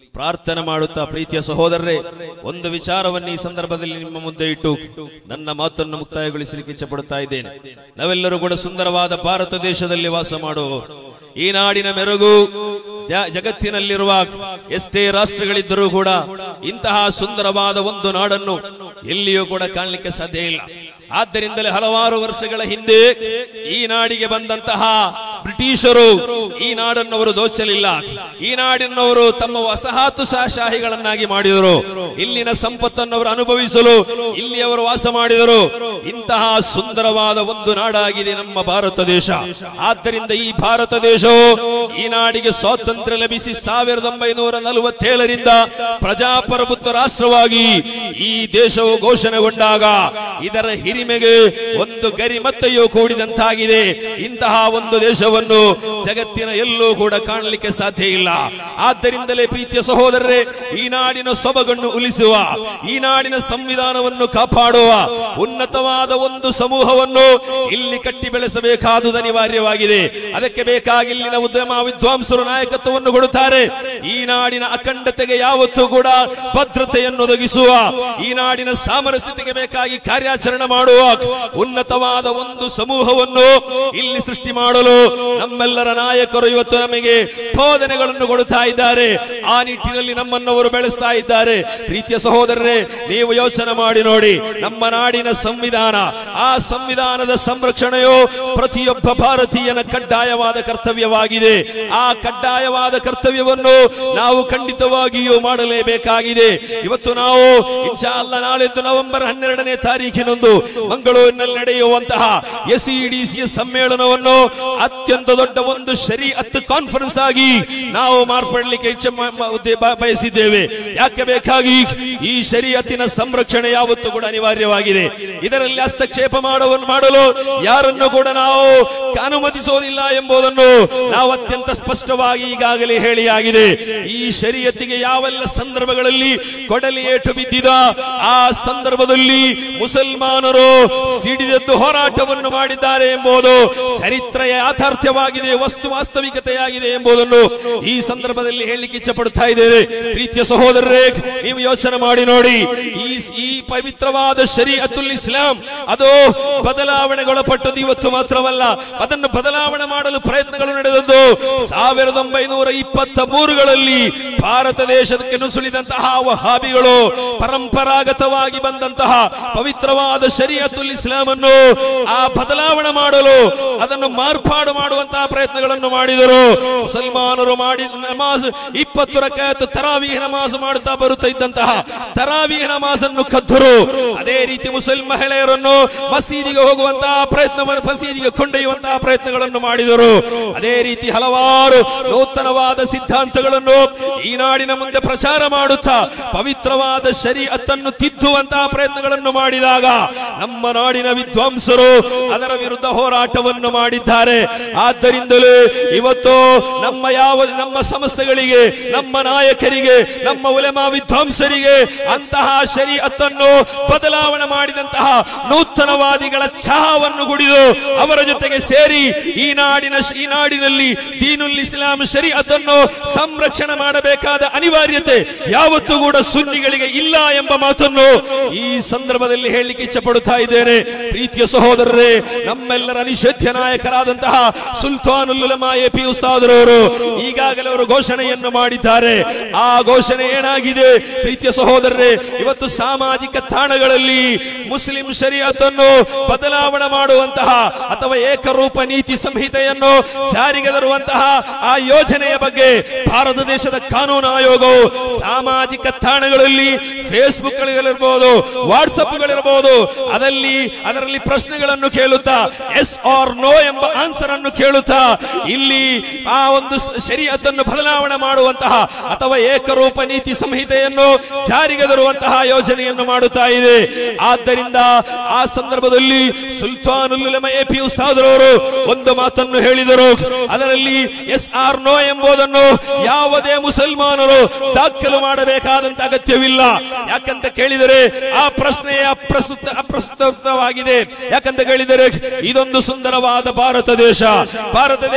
ಪ್ರಾರ್ಥನೆ ಮಾಡುತ್ತಾ ಪ್ರೀತಿಯ ಸಹೋದರರೇ ಒಂದು ವಿಚಾರವನ್ನು ಈ ಸಂದರ್ಭದಲ್ಲಿ ನಿಮ್ಮ ಮುಂದೆ ಇಟ್ಟು ನನ್ನ ಮಾತನ್ನು ಮುಕ್ತಾಯಗೊಳಿಸಲಿಕ್ಕೆ ಇಚ್ಛಪಡುತ್ತಾ ಇದ್ದೇನೆ ನಾವೆಲ್ಲರೂ ಕೂಡ ಸುಂದರವಾದ ಭಾರತ ದೇಶದಲ್ಲಿ ವಾಸ ಮಾಡುವವರು ಈ ನಾಡಿನ ಮೆರುಗು ಜ- ಜಗತ್ತಿನಲ್ಲಿರುವ ಎಷ್ಟೇ ರಾಷ್ಟ್ರಗಳಿದ್ದರೂ ಕೂಡ ಇಂತಹ ಸುಂದರವಾದ ಒಂದು ನಾಡನ್ನು ಎಲ್ಲಿಯೂ ಕೂಡ ಕಾಣಲಿಕ್ಕೆ ಸಾಧ್ಯ ಇಲ್ಲ ಆದ್ದರಿಂದಲೇ ಹಲವಾರು ವರ್ಷಗಳ ಹಿಂದೆ ಈ ನಾಡಿಗೆ ಬಂದಂತಹ ಬ್ರಿಟಿಷರು ಈ ನಾಡನ್ನು ಅವರು ದೋಚಲಿಲ್ಲ ಈ ನಾಡಿನವರು ತಮ್ಮ ವಸಾಹತು ಶಾಹಿಗಳನ್ನಾಗಿ ಮಾಡಿದರು ಇಲ್ಲಿನ ಸಂಪತ್ತನ್ನು ಅವರು ಅನುಭವಿಸಲು ಇಲ್ಲಿ ಅವರು ವಾಸ ಮಾಡಿದರು ಇಂತಹ ಸುಂದರವಾದ ಒಂದು ನಾಡಾಗಿದೆ ನಮ್ಮ ಭಾರತ ದೇಶ ಆದ್ದರಿಂದ ಈ ಭಾರತ ದೇಶವು ಈ ನಾಡಿಗೆ ಸ್ವಾತಂತ್ರ್ಯ ಲಭಿಸಿ ಸಾವಿರದ ಒಂಬೈನೂರ ನಲವತ್ತೇಳರಿಂದ ಪ್ರಜಾಪ್ರಭುತ್ವ ರಾಷ್ಟ್ರವಾಗಿ ಈ ದೇಶವು ಘೋಷಣೆಗೊಂಡಾಗ ಇದರ ಹಿರಿಮೆಗೆ ಒಂದು ಗರಿಮತ್ತೆಯೂ ಕೂಡಿದಂತಾಗಿದೆ ಇಂತಹ ಒಂದು ದೇಶವನ್ನು ಜಗತ್ತಿನ ಎಲ್ಲೂ ಕೂಡ ಕಾಣಲಿಕ್ಕೆ ಸಾಧ್ಯ ಇಲ್ಲ ಆದ್ದರಿಂದಲೇ ಪ್ರೀತಿಯ ಸಹೋದರರೇ ಈ ನಾಡಿನ ಸೊಬಗನ್ನು ಉಳಿಸುವ ಈ ನಾಡಿನ ಸಂವಿಧಾನವನ್ನು ಕಾಪಾಡುವ ಉನ್ನತವಾದ ಒಂದು ಸಮೂಹವನ್ನು ಇಲ್ಲಿ ಕಟ್ಟಿ ಬೆಳೆಸಬೇಕಾದುದು ಅನಿವಾರ್ಯವಾಗಿದೆ ಅದಕ್ಕೆ ಬೇಕಾಗಿ ಇಲ್ಲಿನ ಉದ್ಯಮ ವಿದ್ವಾಂಸರು ನಾಯಕತ್ವವನ್ನು ಕೊಡುತ್ತಾರೆ ಈ ನಾಡಿನ ಅಖಂಡತೆಗೆ ಯಾವತ್ತೂ ಕೂಡ ಭದ್ರತೆಯನ್ನು ಒದಗಿಸುವ ಈ ನಾಡಿನ ಸಾಮರಸ್ಯತೆಗೆ ಬೇಕಾಗಿ ಕಾರ್ಯಾಚರಣೆ ಮಾಡುವ ಉನ್ನತವಾದ ಒಂದು ಸಮೂಹವನ್ನು ಇಲ್ಲಿ ಸೃಷ್ಟಿ ಮಾಡಲು ನಮ್ಮೆಲ್ಲರ ನಾಯಕರು ಇವತ್ತು ನಮಗೆ ಬೋಧನೆಗಳನ್ನು ಕೊಡುತ್ತಾ ಇದ್ದಾರೆ ಆ ನಿಟ್ಟಿನಲ್ಲಿ ನಮ್ಮನ್ನು ಅವರು ಬೆಳೆಸ್ತಾ ಇದ್ದಾರೆ ಪ್ರೀತಿಯ ಸಹೋದರರೇ ನೀವು ಯೋಚನೆ ಮಾಡಿ ನೋಡಿ ನಮ್ಮ ನಾಡಿನ ಸಂವಿಧಾನ ಆ ಸಂವಿಧಾನದ ಸಂರಕ್ಷಣೆಯು ಪ್ರತಿಯೊಬ್ಬ ಭಾರತೀಯನ ಕಡ್ಡಾಯವಾದ ಕರ್ತವ್ಯವಾಗಿದೆ ಆ ಕಡ್ಡಾಯವಾದ ಕರ್ತವ್ಯವನ್ನು ನಾವು ಖಂಡಿತವಾಗಿಯೂ ಮಾಡಲೇಬೇಕಾಗಿದೆ ಇವತ್ತು ನಾವು ಇನ್ಶಾ ಅಲ್ಲ ನಾಳೆದ್ದು ನವೆಂಬರ್ ಹನ್ನೆರಡನೇ ತಾರೀಕಿನಂದು ಮಂಗಳೂರಿನಲ್ಲಿ ನಡೆಯುವಂತಹ ಎಸ್ಇಡಿಸಿಯ ಸಮ್ಮೇಳನವನ್ನು ಅತ್ಯಂತ ದೊಡ್ಡ ಒಂದು ಶರೀಅತ್ ಕಾನ್ಫರೆನ್ಸ್ ಆಗಿ ನಾವು ಮಾರ್ಪಡಲಿಕ್ಕೆ ಇಚ್ಛೆ ಮ- ಮ- ಉದ್ದೇ- ಬ- ಬಯಸಿದ್ದೇವೆ ಯಾಕೆ ಬೇಕಾಗಿ ಈ ಶರೀಯತ್ತಿನ ಸಂರಕ್ಷಣೆ ಯಾವತ್ತೂ ಕೂಡ ಅನಿವಾರ್ಯವಾಗಿದೆ ಇದರಲ್ಲಿ ಹಸ್ತಕ್ಷೇಪ ಮಾಡುವ ಮಾಡಲು ಯಾರನ್ನು ಕೂಡ ನಾವು ಅನುಮತಿಸುವುದಿಲ್ಲ ಎಂಬುದನ್ನು ನಾವು ಅತ್ಯಂತ ಸ್ಪಷ್ಟವಾಗಿ ಈಗಾಗಲೇ ಹೇಳಿಯಾಗಿದೆ ಈ ಶರೀಯತ್ತಿಗೆ ಯಾವೆಲ್ಲ ಸಂದರ್ಭಗಳಲ್ಲಿ ಕೊಡಲಿ ಏಟು ಬಿದ್ದಿದ ಆ ಸಂದರ್ಭದಲ್ಲಿ ಮುಸಲ್ಮಾನರು ಸಿಡಿದದ್ದು ಹೋರಾಟವನ್ನು ಮಾಡಿದ್ದಾರೆ ಎಂಬುದು ಚರಿತ್ರೆಯ ಯಾಥಾರ್ಥ್ಯವಾಗಿದೆ ವಸ್ತು ವಾಸ್ತವಿಕತೆಯಾಗಿದೆ ಎಂಬುದನ್ನು ಈ ಸಂದರ್ಭದಲ್ಲಿ ಹೇಳಲಿಕ್ಕೆ ಇಚ್ಛೆ ಪಡ್ತಾ ಇದ್ದೇವೆ ಪ್ರೀತಿಯ ಸಹೋದರರೇ ನೀವು ಯೋಚನೆ ಮಾಡಿ ನೋಡಿ ಈ ಈ ಪವಿತ್ರವಾದ ಶರೀಅತುಲ್ ಇಸ್ಲಾಂ ಅದು ಬದಲಾವಣೆಗೊಳಪಟ್ಟದ್ದು ಇವತ್ತು ಮಾತ್ರವಲ್ಲ ಅದನ್ನು ಬದಲಾವಣೆ ಮಾಡಲು ಪ್ರಯತ್ನಗಳು ನಡೆದದ್ದು ಸಾವಿರದ ಒಂಬೈನೂರ ಇಪ್ಪತ್ತ ಮೂರುಗಳಲ್ಲಿ ಭಾರತ ದೇಶಕ್ಕೆ ನುಸುಳಿದಂತಹ ವಹಾಬಿಗಳು ಪರಂಪರಾಗತವಾಗಿ ಬಂದಂತಹ ಪವಿತ್ರವಾದ ಶರೀಅತುಲ್ ಇಸ್ಲಾಂ ಅನ್ನು ಆ ಬದಲಾವಣೆ ಮಾಡಲು ಅದನ್ನು ಮಾರ್ಪಾಡು ಮಾಡುವಂತಹ ಪ್ರಯತ್ನಗಳನ್ನು ಮಾಡಿದರು ಮುಸಲ್ಮಾನರು ಮಾಡಿದ ನಮಾಜ್ ಇಪ್ಪತ್ತು ರಕಾಯತ್ ತರಾವೀಹ ನಮಾಜ್ ಮಾಡುತ್ತಾ ಬರುತ್ತಾ ಇದ್ದಂತಹ ತರಾವೀಹ ನಮಾಜ್ ಅನ್ನು ಕದ್ದರು ಅದೇ ರೀತಿ ಮುಸಲ್ಮಾನ ಮಹಿಳೆಯರನ್ನು ಮಸೀದಿಗೆ ಹೋಗುವಂತಹ ಪ್ರಯತ್ನವನ್ನು ಮಸೀದಿಗೆ ಕೊಂಡೊಯ್ಯುವಂತಹ ಪ್ರಯತ್ನಗಳನ್ನು ಮಾಡಿದರು ಅದೇ ರೀತಿ ಹಲವಾರು ನೂತನವಾದ ಸಿದ್ಧಾಂತಗಳನ್ನು ಈ ನಾಡಿನ ಮುಂದೆ ಪ್ರಚಾರ ಮಾಡುತ್ತಾ ಪವಿತ್ರವಾದ ಶರೀಅತ್ತನ್ನು ತಿದ್ದುವಂತಹ ಪ್ರಯತ್ನಗಳನ್ನು ಮಾಡಿದಾಗ ನಮ್ಮ ನಾಡಿನ ವಿದ್ವಾಂಸರು ಅದರ ವಿರುದ್ಧ ಹೋರಾಟವನ್ನು ಮಾಡಿದ್ದಾರೆ ಆದ್ದರಿಂದಲೇ ಇವತ್ತು ನಮ್ಮ ಯಾವ ನಮ್ಮ ಸಂಸ್ಥೆಗಳಿಗೆ ನಮ್ಮ ನಾಯಕರಿಗೆ ನಮ್ಮ ಉಲೆಮಾ ವಿದ್ವಾಂಸರಿಗೆ ಅಂತಹ ಶರೀಅತ್ತನ್ನು ಬದಲಾವಣೆ ಮಾಡಿದಂತಹ ನೂತನವಾದಿಗಳ ಚಹಾವನ್ನು ಕುಡಿದು ಅವರ ಜೊತೆಗೆ ಸೇರಿ ಈ ನಾಡಿನ ಈ ನಾಡಿನಲ್ಲಿ ದೀನುಲ್ ಇಸ್ಲಾಂ ಶರೀಅತ್ತನ್ನು ಸಂರಕ್ಷಣೆ ಮಾಡಬೇಕಾದ ಅನಿವಾರ್ಯತೆ ಯಾವತ್ತೂ ಕೂಡ ಸುನ್ನಿಗಳಿಗೆ ಇಲ್ಲ ಎಂಬ ಮಾತನ್ನು ಈ ಸಂದರ್ಭದಲ್ಲಿ ಹೇಳಲಿಕ್ಕೆ ಇಚ್ಛೆ ಪಡುತ್ತಾ ಇದ್ದೇನೆ ಪ್ರೀತಿಯ ಸಹೋದರರೇ ನಮ್ಮೆಲ್ಲರ ನಿಷೇಧ್ಯ ನಾಯಕರಾದಂತಹ ಸುಲ್ತಾನುಲ್ ಉಲಮಾ ಎ ಪಿ ಉಸ್ತಾದರವರು ಈಗಾಗಲೇ ಅವರು ಘೋಷಣೆಯನ್ನು ಮಾಡಿದ್ದಾರೆ ಆ ಘೋಷಣೆ ಏನಾಗಿದೆ ಪ್ರೀತಿಯ ಸಹೋದರರೇ ಇವತ್ತು ಸಾಮಾಜಿಕ ತಾಣಗಳಲ್ಲಿ ಮುಸ್ಲಿಂ ಶರೀಅತನ್ನು ಬದಲಾವಣೆ ಮಾಡುವಂತಹ ಅಥವಾ ಏಕರೂಪ ನೀತಿ ಸಂಹಿತೆಯನ್ನು ಜಾರಿಗೆ ತರುವಂತಹ ಆ ಯೋಜನೆಯ ಬಗ್ಗೆ ಭಾರತ ದೇಶದ ಕಾನೂನು ಆಯೋಗವು ಸಾಮಾಜಿಕ ತಾಣಗಳಲ್ಲಿ ಫೇಸ್ಬುಕ್ ಗಳಿರ್ಬೋದು ವಾಟ್ಸಪ್ ಗಳಿರಬಹುದು ಅದಲ್ಲಿ ಅದರಲ್ಲಿ ಪ್ರಶ್ನೆಗಳನ್ನು ಕೇಳುತ್ತಾ ಎಸ್ ಆರ್ ನೋ ಎಂಬ ಆನ್ಸರ್ ಅನ್ನು ಕೇಳುತ್ತಾ ಇಲ್ಲಿ ಆ ಒಂದು ಶರೀಅತನ್ನು ಬದಲಾವಣೆ ಮಾಡುವಂತಹ ಅಥವಾ ಏಕರೂಪ ನೀತಿ ಸಂಹಿತೆಯನ್ನು ಜಾರಿಗೆ ತರುವಂತಹ ಯೋಜನೆಯನ್ನು ಮಾಡುತ್ತಾ ಇದೆ ಆದ್ದರಿಂದ ಆ ಸಂದರ್ಭದಲ್ಲಿ ಸುಲ್ತಾನುಲ್ ಉಲಮಾ ಎ ಪಿ ಉಸ್ತಾದರವರು ಒಂದು ಮಾತನ್ನು ಹೇಳಿದರು ಅದರಲ್ಲಿ ಎಸ್ ಆರ್ ನೋ ಎಂಬುದನ್ನು ಯಾವುದೇ ಮುಸಲ್ಮಾನರು ದಾಖಲು ಮಾಡಬೇಕಾದಂತ ಅಗತ್ಯವಿಲ್ಲ ಯಾಕಂತ ಕೇಳಿದರೆ ಆ ಪ್ರಶ್ನೆಯ ಅಪ್ರಸ್ತುತ ಅಪ್ರಸ್ತುತವಾಗಿದೆ ಯಾಕಂತ ಕೇಳಿದರೆ ಇದೊಂದು ಸುಂದರವಾದ ಭಾರತ ದೇಶ ಭಾರತ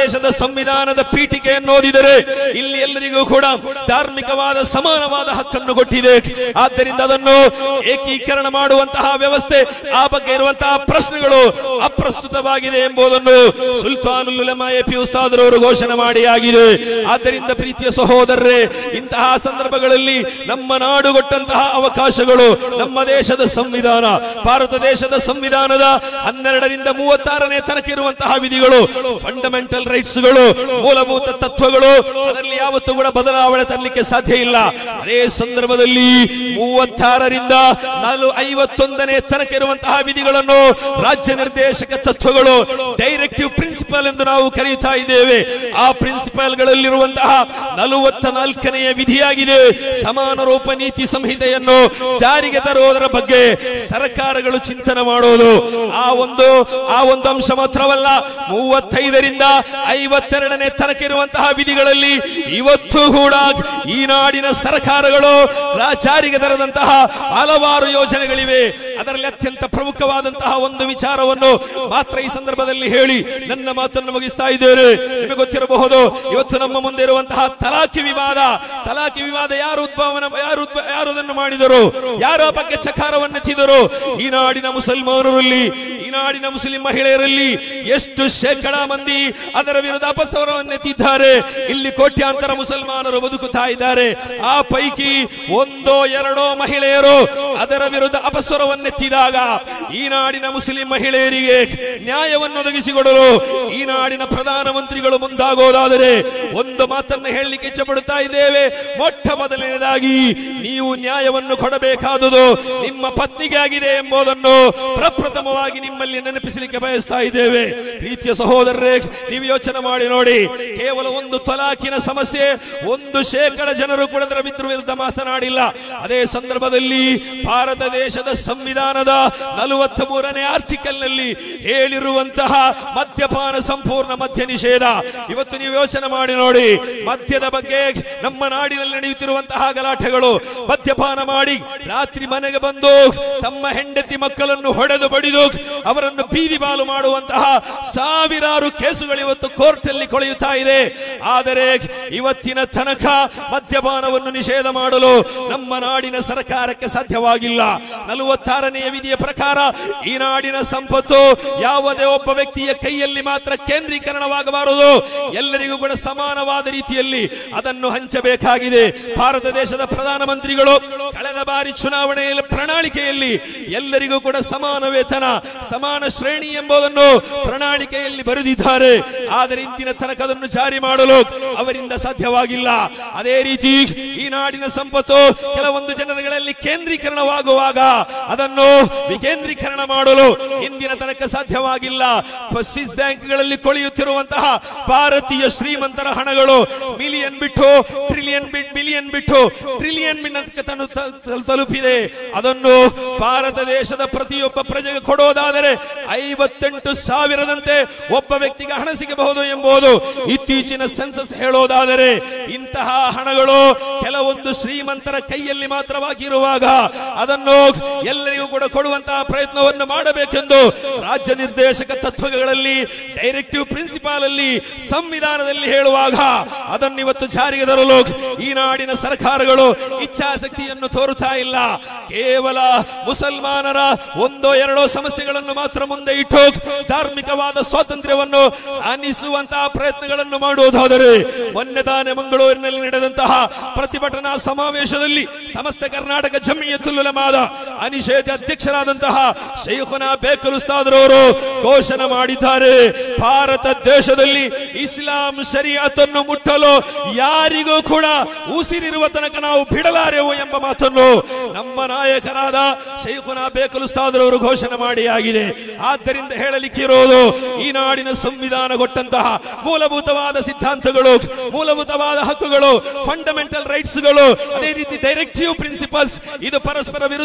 ದೇಶದ ಸಂವಿಧಾನದ ಪೀಠಿಕೆಯನ್ನು ಓದಿದರೆ ಇಲ್ಲಿ ಎಲ್ಲರಿಗೂ ಕೂಡ ಧಾರ್ಮಿಕವಾದ ಸಮಾನವಾದ ಹಕ್ಕನ್ನು ಕೊಟ್ಟಿದೆ ಆದ್ದರಿಂದ ಅದನ್ನು ಏಕೀಕರಣ ಮಾಡುವಂತಹ ವ್ಯವಸ್ಥೆ ಆ ಬಗ್ಗೆ ಇರುವಂತಹ ಪ್ರಶ್ನೆಗಳು ಅಪ್ರಸ್ತುತವಾಗಿದೆ ಎಂಬುದನ್ನು ಸುಲ್ತಾನುಲ್ ಉಲಮಾ ಎ ಪಿ ಉಸ್ತಾದರವರು ಘೋಷಣೆ ಮಾಡಿ ಆಗಿದೆ ಆದ್ದರಿಂದ ಪ್ರೀತಿಯ ಸಹೋದರರೇ ಇಂತಹ ಸಂದರ್ಭಗಳಲ್ಲಿ ನಮ್ಮ ನಾಡು ಕೊಟ್ಟಂತಹ ಅವಕಾಶಗಳು ನಮ್ಮ ದೇಶದ ಸಂವಿಧಾನ ಭಾರತ ದೇಶದ ಸಂವಿಧಾನದ ಹನ್ನೆರಡರಿಂದ ಮೂವತ್ತಾರನೇ ತನಕ ಇರುವಂತಹ ವಿಧಿಗಳು ಫಂಡಮೆಂಟಲ್ ರೈಟ್ಸ್ಗಳು ಮೂಲಭೂತ ತತ್ವಗಳು ಅದರಲ್ಲಿ ಯಾವತ್ತೂ ಕೂಡ ಬದಲಾವಣೆ ತರಲಿಕ್ಕೆ ಸಾಧ್ಯ ಇಲ್ಲ ಅದೇ ಸಂದರ್ಭದಲ್ಲಿ ಮೂವತ್ತಾರರಿಂದ ನಾಲ್ಕು ಐವತ್ತೊಂದನೇ ತನಕ ಇರುವಂತಹ ವಿಧಿಗಳನ್ನು ರಾಜ್ಯ ನಿರ್ದೇಶಕ ತತ್ವಗಳು ಡೈರೆಕ್ಟಿವ್ ಪ್ರಿನ್ಸಿಪಲ್ ಎಂದು ನಾವು ಕರೆಯುತ್ತಾ ಇದ್ದೇವೆ ಆ ಪ್ರಿನ್ಸಿಪಲ್ ಗಳಲ್ಲಿರುವಂತಹ ನಲವತ್ತ ನಾಲ್ಕನೆಯ ವಿಧಿಯಾಗಿದೆ ಸಮಾನ ರೂಪ ನೀತಿ ಸಂಹಿತೆಯನ್ನು ಜಾರಿಗೆ ತರುವುದರ ಬಗ್ಗೆ ಸರ್ಕಾರಗಳು ಚಿಂತನೆ ಮಾಡೋದು ಆ ಒಂದು ಆ ಒಂದು ಅಂಶ ಮಾತ್ರವಲ್ಲ ಮೂವತ್ತೈದರಿಂದ ಐವತ್ತೆರಡನೇ ತನಕ ಇರುವಂತಹ ವಿಧಿಗಳಲ್ಲಿ ಇವತ್ತು ಕೂಡ ಈ ನಾಡಿನ ಸರ್ಕಾರಗಳು ರಾ- ಜಾರಿಗೆ ತರದಂತಹ ಹಲವಾರು ಯೋಜನೆಗಳಿವೆ ಅದರಲ್ಲಿ ಅತ್ಯಂತ ಪ್ರಮುಖವಾದಂತಹ ಒಂದು ವಿಚಾರವನ್ನು ಮಾತ್ರ ಈ ಸಂದರ್ಭದಲ್ಲಿ ಹೇಳಿ ನನ್ನ ಮಾತನ್ನು ಮುಗಿಸ್ತಾ ಇದ್ದೇನೆ ನಿಮಗೆ ಗೊತ್ತಿರಬಹುದು ಇವತ್ತು ನಮ್ಮ ಮುಂದೆ ಇರುವಂತಹ ತಲಾಖಿ ವಿವಾದ ತಲಾಖಿ ವಿವಾದ ಯಾರು ಉದ್ಭವನ ಯಾರು ಉದ್ಭ- ಯಾರು ಅದನ್ನು ಮಾಡಿದರು ಯಾರ ಬಗ್ಗೆ ಚಕಾರವನ್ನೆತ್ತಿದರು ಈ ನಾಡಿನ ಮುಸಲ್ಮಾನರಲ್ಲಿ ಈ ನಾಡಿನ ಮುಸ್ಲಿಂ ಮಹಿಳೆಯರಲ್ಲಿ ಎಷ್ಟು ಶೇಕಡ ಮಂದಿ ಅದರ ವಿರುದ್ಧ ಅಪಸ್ವರವನ್ನೆತ್ತಿದ್ದಾರೆ ಇಲ್ಲಿ ಕೋಟ್ಯಾಂತರ ಮುಸಲ್ಮಾನರು ಬದುಕುತ್ತಾ ಇದ್ದಾರೆ ಆ ಪೈಕಿ ಒಂದೋ ಎರಡೋ ಮಹಿಳೆಯರು ಅದರ ವಿರುದ್ಧ ಅಪಸ್ವರವನ್ನೆತ್ತಿದಾಗ ಈ ನಾಡಿನ ಮುಸ್ಲಿಂ ಮಹಿಳೆಯರಿಗೆ ನ್ಯಾಯವನ್ನು ಒದಗಿಸಿಕೊಡಲು ಈ ನಾಡಿನ ಪ್ರಧಾನಮಂತ್ರಿಗಳು ಮುಂದಾಗೋದಾದರೆ ಒಂದು ಮಾತನ್ನು ಹೇಳಲಿಕ್ಕೆ ಇಚ್ಛಪಡುತ್ತಾ ಇದ್ದೇವೆ ಮೊಟ್ಟ ಮೊದಲನೇದಾಗಿ ನೀವು ನ್ಯಾಯವನ್ನು ಕೊಡಬೇಕಾದುದು ನಿಮ್ಮ ಪತ್ನಿಗೆ ಆಗಿದೆ ಎಂಬುದನ್ನು ಪ್ರಪ್ರಥಮವಾಗಿ ನಿಮ್ಮಲ್ಲಿ ನೆನಪಿಸಲಿಕ್ಕೆ ಬಯಸ್ತಾ ಇದ್ದೇವೆ ಪ್ರೀತಿಯ ಸಹೋದರರೇ ನೀವು ಯೋಚನೆ ಮಾಡಿ ನೋಡಿ ಕೇವಲ ಒಂದು ತಲಾಕಿನ ಸಮಸ್ಯೆ ಒಂದು ಶೇಕಡ ಜನರು ಕೂಡ ಅದರ ಮಿತ್ರ ವಿರುದ್ಧ ಮಾತನಾಡಿಲ್ಲ ಅದೇ ಸಂದರ್ಭದಲ್ಲಿ ಭಾರತ ದೇಶದ ಸಂವಿಧಾನದ ನಲವತ್ತ ಮೂರನೇ ಆರ್ಟಿಕಲ್ ನಲ್ಲಿ ಹೇಳಿರುವಂತಹ ಮದ್ಯಪಾನ ಸಂಪೂರ್ಣ ಮದ್ಯ ನಿಷೇಧ ಇವತ್ತು ನೀವು ಯೋಚನೆ ಮಾಡಿ ನೋಡಿ ಮದ್ಯದ ಬಗ್ಗೆ ನಮ್ಮ ನಾಡಿನಲ್ಲಿ ನಡೆಯುತ್ತಿರುವಂತಹ ಗಲಾಟೆಗಳು ಮದ್ಯಪಾನ ಮಾಡಿ ರಾತ್ರಿ ಮನೆಗೆ ಬಂದು ತಮ್ಮ ಹೆಂಡತಿ ಮಕ್ಕಳನ್ನು ಹೊಡೆದು ಬಡಿದು ಅವರನ್ನು ಬೀದಿ ಬಾಲು ಮಾಡುವಂತಹ ಸಾವಿರಾರು ಕೇಸುಗಳು ಇವತ್ತು ಕೋರ್ಟ್ ಅಲ್ಲಿ ಕೊಳೆಯುತ್ತಾ ಇದೆ ಆದರೆ ಇವತ್ತಿನ ತನಕ ಮದ್ಯಪಾನವನ್ನು ನಿಷೇಧ ಮಾಡಲು ನಮ್ಮ ನಾಡಿನ ಸರ್ಕಾರಕ್ಕೆ ಸಾಧ್ಯವಾಗಿಲ್ಲ ನಲವತ್ತಾರನೆಯ ವಿಧಿಯ ಪ್ರಕಾರ ಈ ನಾಡಿನ ಸಂಪತ್ತು ಯಾವುದೇ ಒಬ್ಬ ವ್ಯಕ್ತಿಯ ಕೈಯಲ್ಲಿ ಮಾತ್ರ ಕೇಂದ್ರೀಕರಣವಾಗಬಾರದು ಎಲ್ಲರಿಗೂ ಕೂಡ ಸಮಾನವಾದ ರೀತಿಯಲ್ಲಿ ಅದನ್ನು ಹಂಚಬೇಕಾಗಿದೆ ಭಾರತ ದೇಶದ ಪ್ರಧಾನಮಂತ್ರಿಗಳು ಕಳೆದ ಬಾರಿ ಚುನಾವಣೆಯಲ್ಲಿ ಪ್ರಣಾಳಿಕೆಯಲ್ಲಿ ಎಲ್ಲರಿಗೂ ಕೂಡ ಸಮಾನ ವೇತನ ಸಮಾನ ಶ್ರೇಣಿ ಎಂಬುದನ್ನು ಪ್ರಣಾಳಿಕೆಯಲ್ಲಿ ಬರೆದಿದ್ದಾರೆ ಆದರೆ ಇಂದಿನ ತನಕ ಅದನ್ನು ಜಾರಿ ಮಾಡಲು ಅವರಿಂದ ಸಾಧ್ಯವಾಗಿಲ್ಲ ಅದೇ ರೀತಿ ಈ ನಾಡಿನ ಸಂಪತ್ತು ಕೆಲವೊಂದು ಜನರುಗಳಲ್ಲಿ ಕೇಂದ್ರೀಕರಣವಾಗುವಾಗ ಅದನ್ನು ವಿಕೇಂದ್ರೀಕರಣ ಮಾಡಲು ಇಂದಿನ ತನಕ ಸಾಧ್ಯವಾಗಿಲ್ಲ ಸ್ವಿಸ್ ಬ್ಯಾಂಕ್ಗಳಲ್ಲಿ ಕೊಳೆಯುತ್ತಿರುವಂತಹ ಭಾರತೀಯ ಶ್ರೀಮಂತರ ಹಣಗಳು ಮಿಲಿಯನ್ ಬಿಟ್ಟು ಟ್ರಿಲಿಯನ್ ಬಿಲಿಯನ್ ಬಿಟ್ಟು ಟ್ರಿಲಿಯನ್ ತನು ತ- ತಲುಪಿದೆ ಅದನ್ನು ಭಾರತ ದೇಶದ ಪ್ರತಿಯೊಬ್ಬ ಪ್ರಜೆಗೆ ಕೊಡೋದಾದರೆ ಐವತ್ತೆಂಟು ಸಾವಿರದಂತೆ ಒಬ್ಬ ವ್ಯಕ್ತಿಗೆ ಹಣ ಸಿಗಬಹುದು ಎಂಬುದು ಇತ್ತೀಚಿನ ಸೆನ್ಸಸ್ ಹೇಳೋದಾದರೆ ಇಂತಹ ಹಣಗಳು ಕೆಲವೊಂದು ಶ್ರೀಮಂತರ ಕೈಯಲ್ಲಿ ಮಾತ್ರವಾಗಿರುವಾಗ ಅದನ್ನು ಎಲ್ಲರಿಗೂ ಕೂಡ ಕೊಡುವಂತಹ ಪ್ರಯತ್ನವನ್ನು ಮಾಡಬೇಕೆಂದು ರಾಜ್ಯ ನಿರ್ದೇಶಕ ತತ್ವಗಳಲ್ಲಿ ಡೈರೆಕ್ಟಿವ್ ಪ್ರಿನ್ಸಿಪಾಲ್ ಅಲ್ಲಿ ಸಂವಿಧಾನದಲ್ಲಿ ಹೇಳುವಾಗ ಅದನ್ನು ಇವತ್ತು ಜಾರಿಗೆ ತರಲು ಈ ನಾಡಿನ ಸರ್ಕಾರಗಳು ಇಚ್ಛಾಶಕ್ತಿಯನ್ನು ತೋರುತ್ತಾ ಇಲ್ಲ ಕೇವಲ ಮುಸಲ್ಮಾನರ ಒಂದೋ ಎರಡೋ ಸಮಸ್ಯೆಗಳನ್ನು ಮಾತ್ರ ಮುಂದೆ ಇಟ್ಟು ಧಾರ್ಮಿಕವಾದ ಸ್ವಾತಂತ್ರ್ಯವನ್ನು ಅನ್ನಿಸುವಂತಹ ಪ್ರಯತ್ನಗಳನ್ನು ಮಾಡುವುದಾದರೆ ಮೊನ್ನೆ ತಾನೇ ಮಂಗಳೂರಿನಲ್ಲಿ ನಡೆದಂತಹ ಪ್ರತಿಭಟನಾ ಸಮಾವೇಶದಲ್ಲಿ ಸಮಸ್ತ ಕರ್ನಾಟಕ ಜಮಿಯತುಲ್ಲಮಾದ ಅನಿಷೇಧ ಅಧ್ಯಕ್ಷರಾದಂತಹ ಶೈಖುನಾ ಬೇಕಲ್ ಉಸ್ತಾದ್ರವರು ಘೋಷಣೆ ಮಾಡಿದ್ದಾರೆ ಭಾರತ ದೇಶದಲ್ಲಿ ಇಸ್ಲಾಂ ಶರಿಯತನ್ನು ಮುಟ್ಟಲು ಯಾರಿಗೂ ಕೂಡ ಉಸಿರಿರುವ ತನಕ ನಾವು ಬಿಡಲಾರೆವು ಎಂಬ ಮಾತನ್ನು ನಮ್ಮ ನಾಯಕರಾದ ಶೈಖುನಾ ಬೇಕಲ್ ಉಸ್ತಾದ್ರವರು ಘೋಷಣೆ ಮಾಡಿ ಆಗಿದೆ ಆದ್ದರಿಂದ ಹೇಳಲಿಕ್ಕಿರೋದು ಈ ನಾಡಿನ ಸಂವಿಧಾನ ಕೊಟ್ಟಂತಹ ಮೂಲಭೂತವಾದ ಸಿದ್ಧಾಂತಗಳು ಮೂಲಭೂತವಾದ ಹಕ್ಕುಗಳು ಫಂಡಮೆಂಟಲ್ ರೈಟ್ಸ್ಗಳು ಅದೇ ರೀತಿ ಡೈರೆಕ್ಟಿವ್ ಪ್ರಿನ್ಸಿಪಲ್ಸ್ ಇದು ಪರಸ್ಪರ ವಿರುದ್ಧವಾಗಿ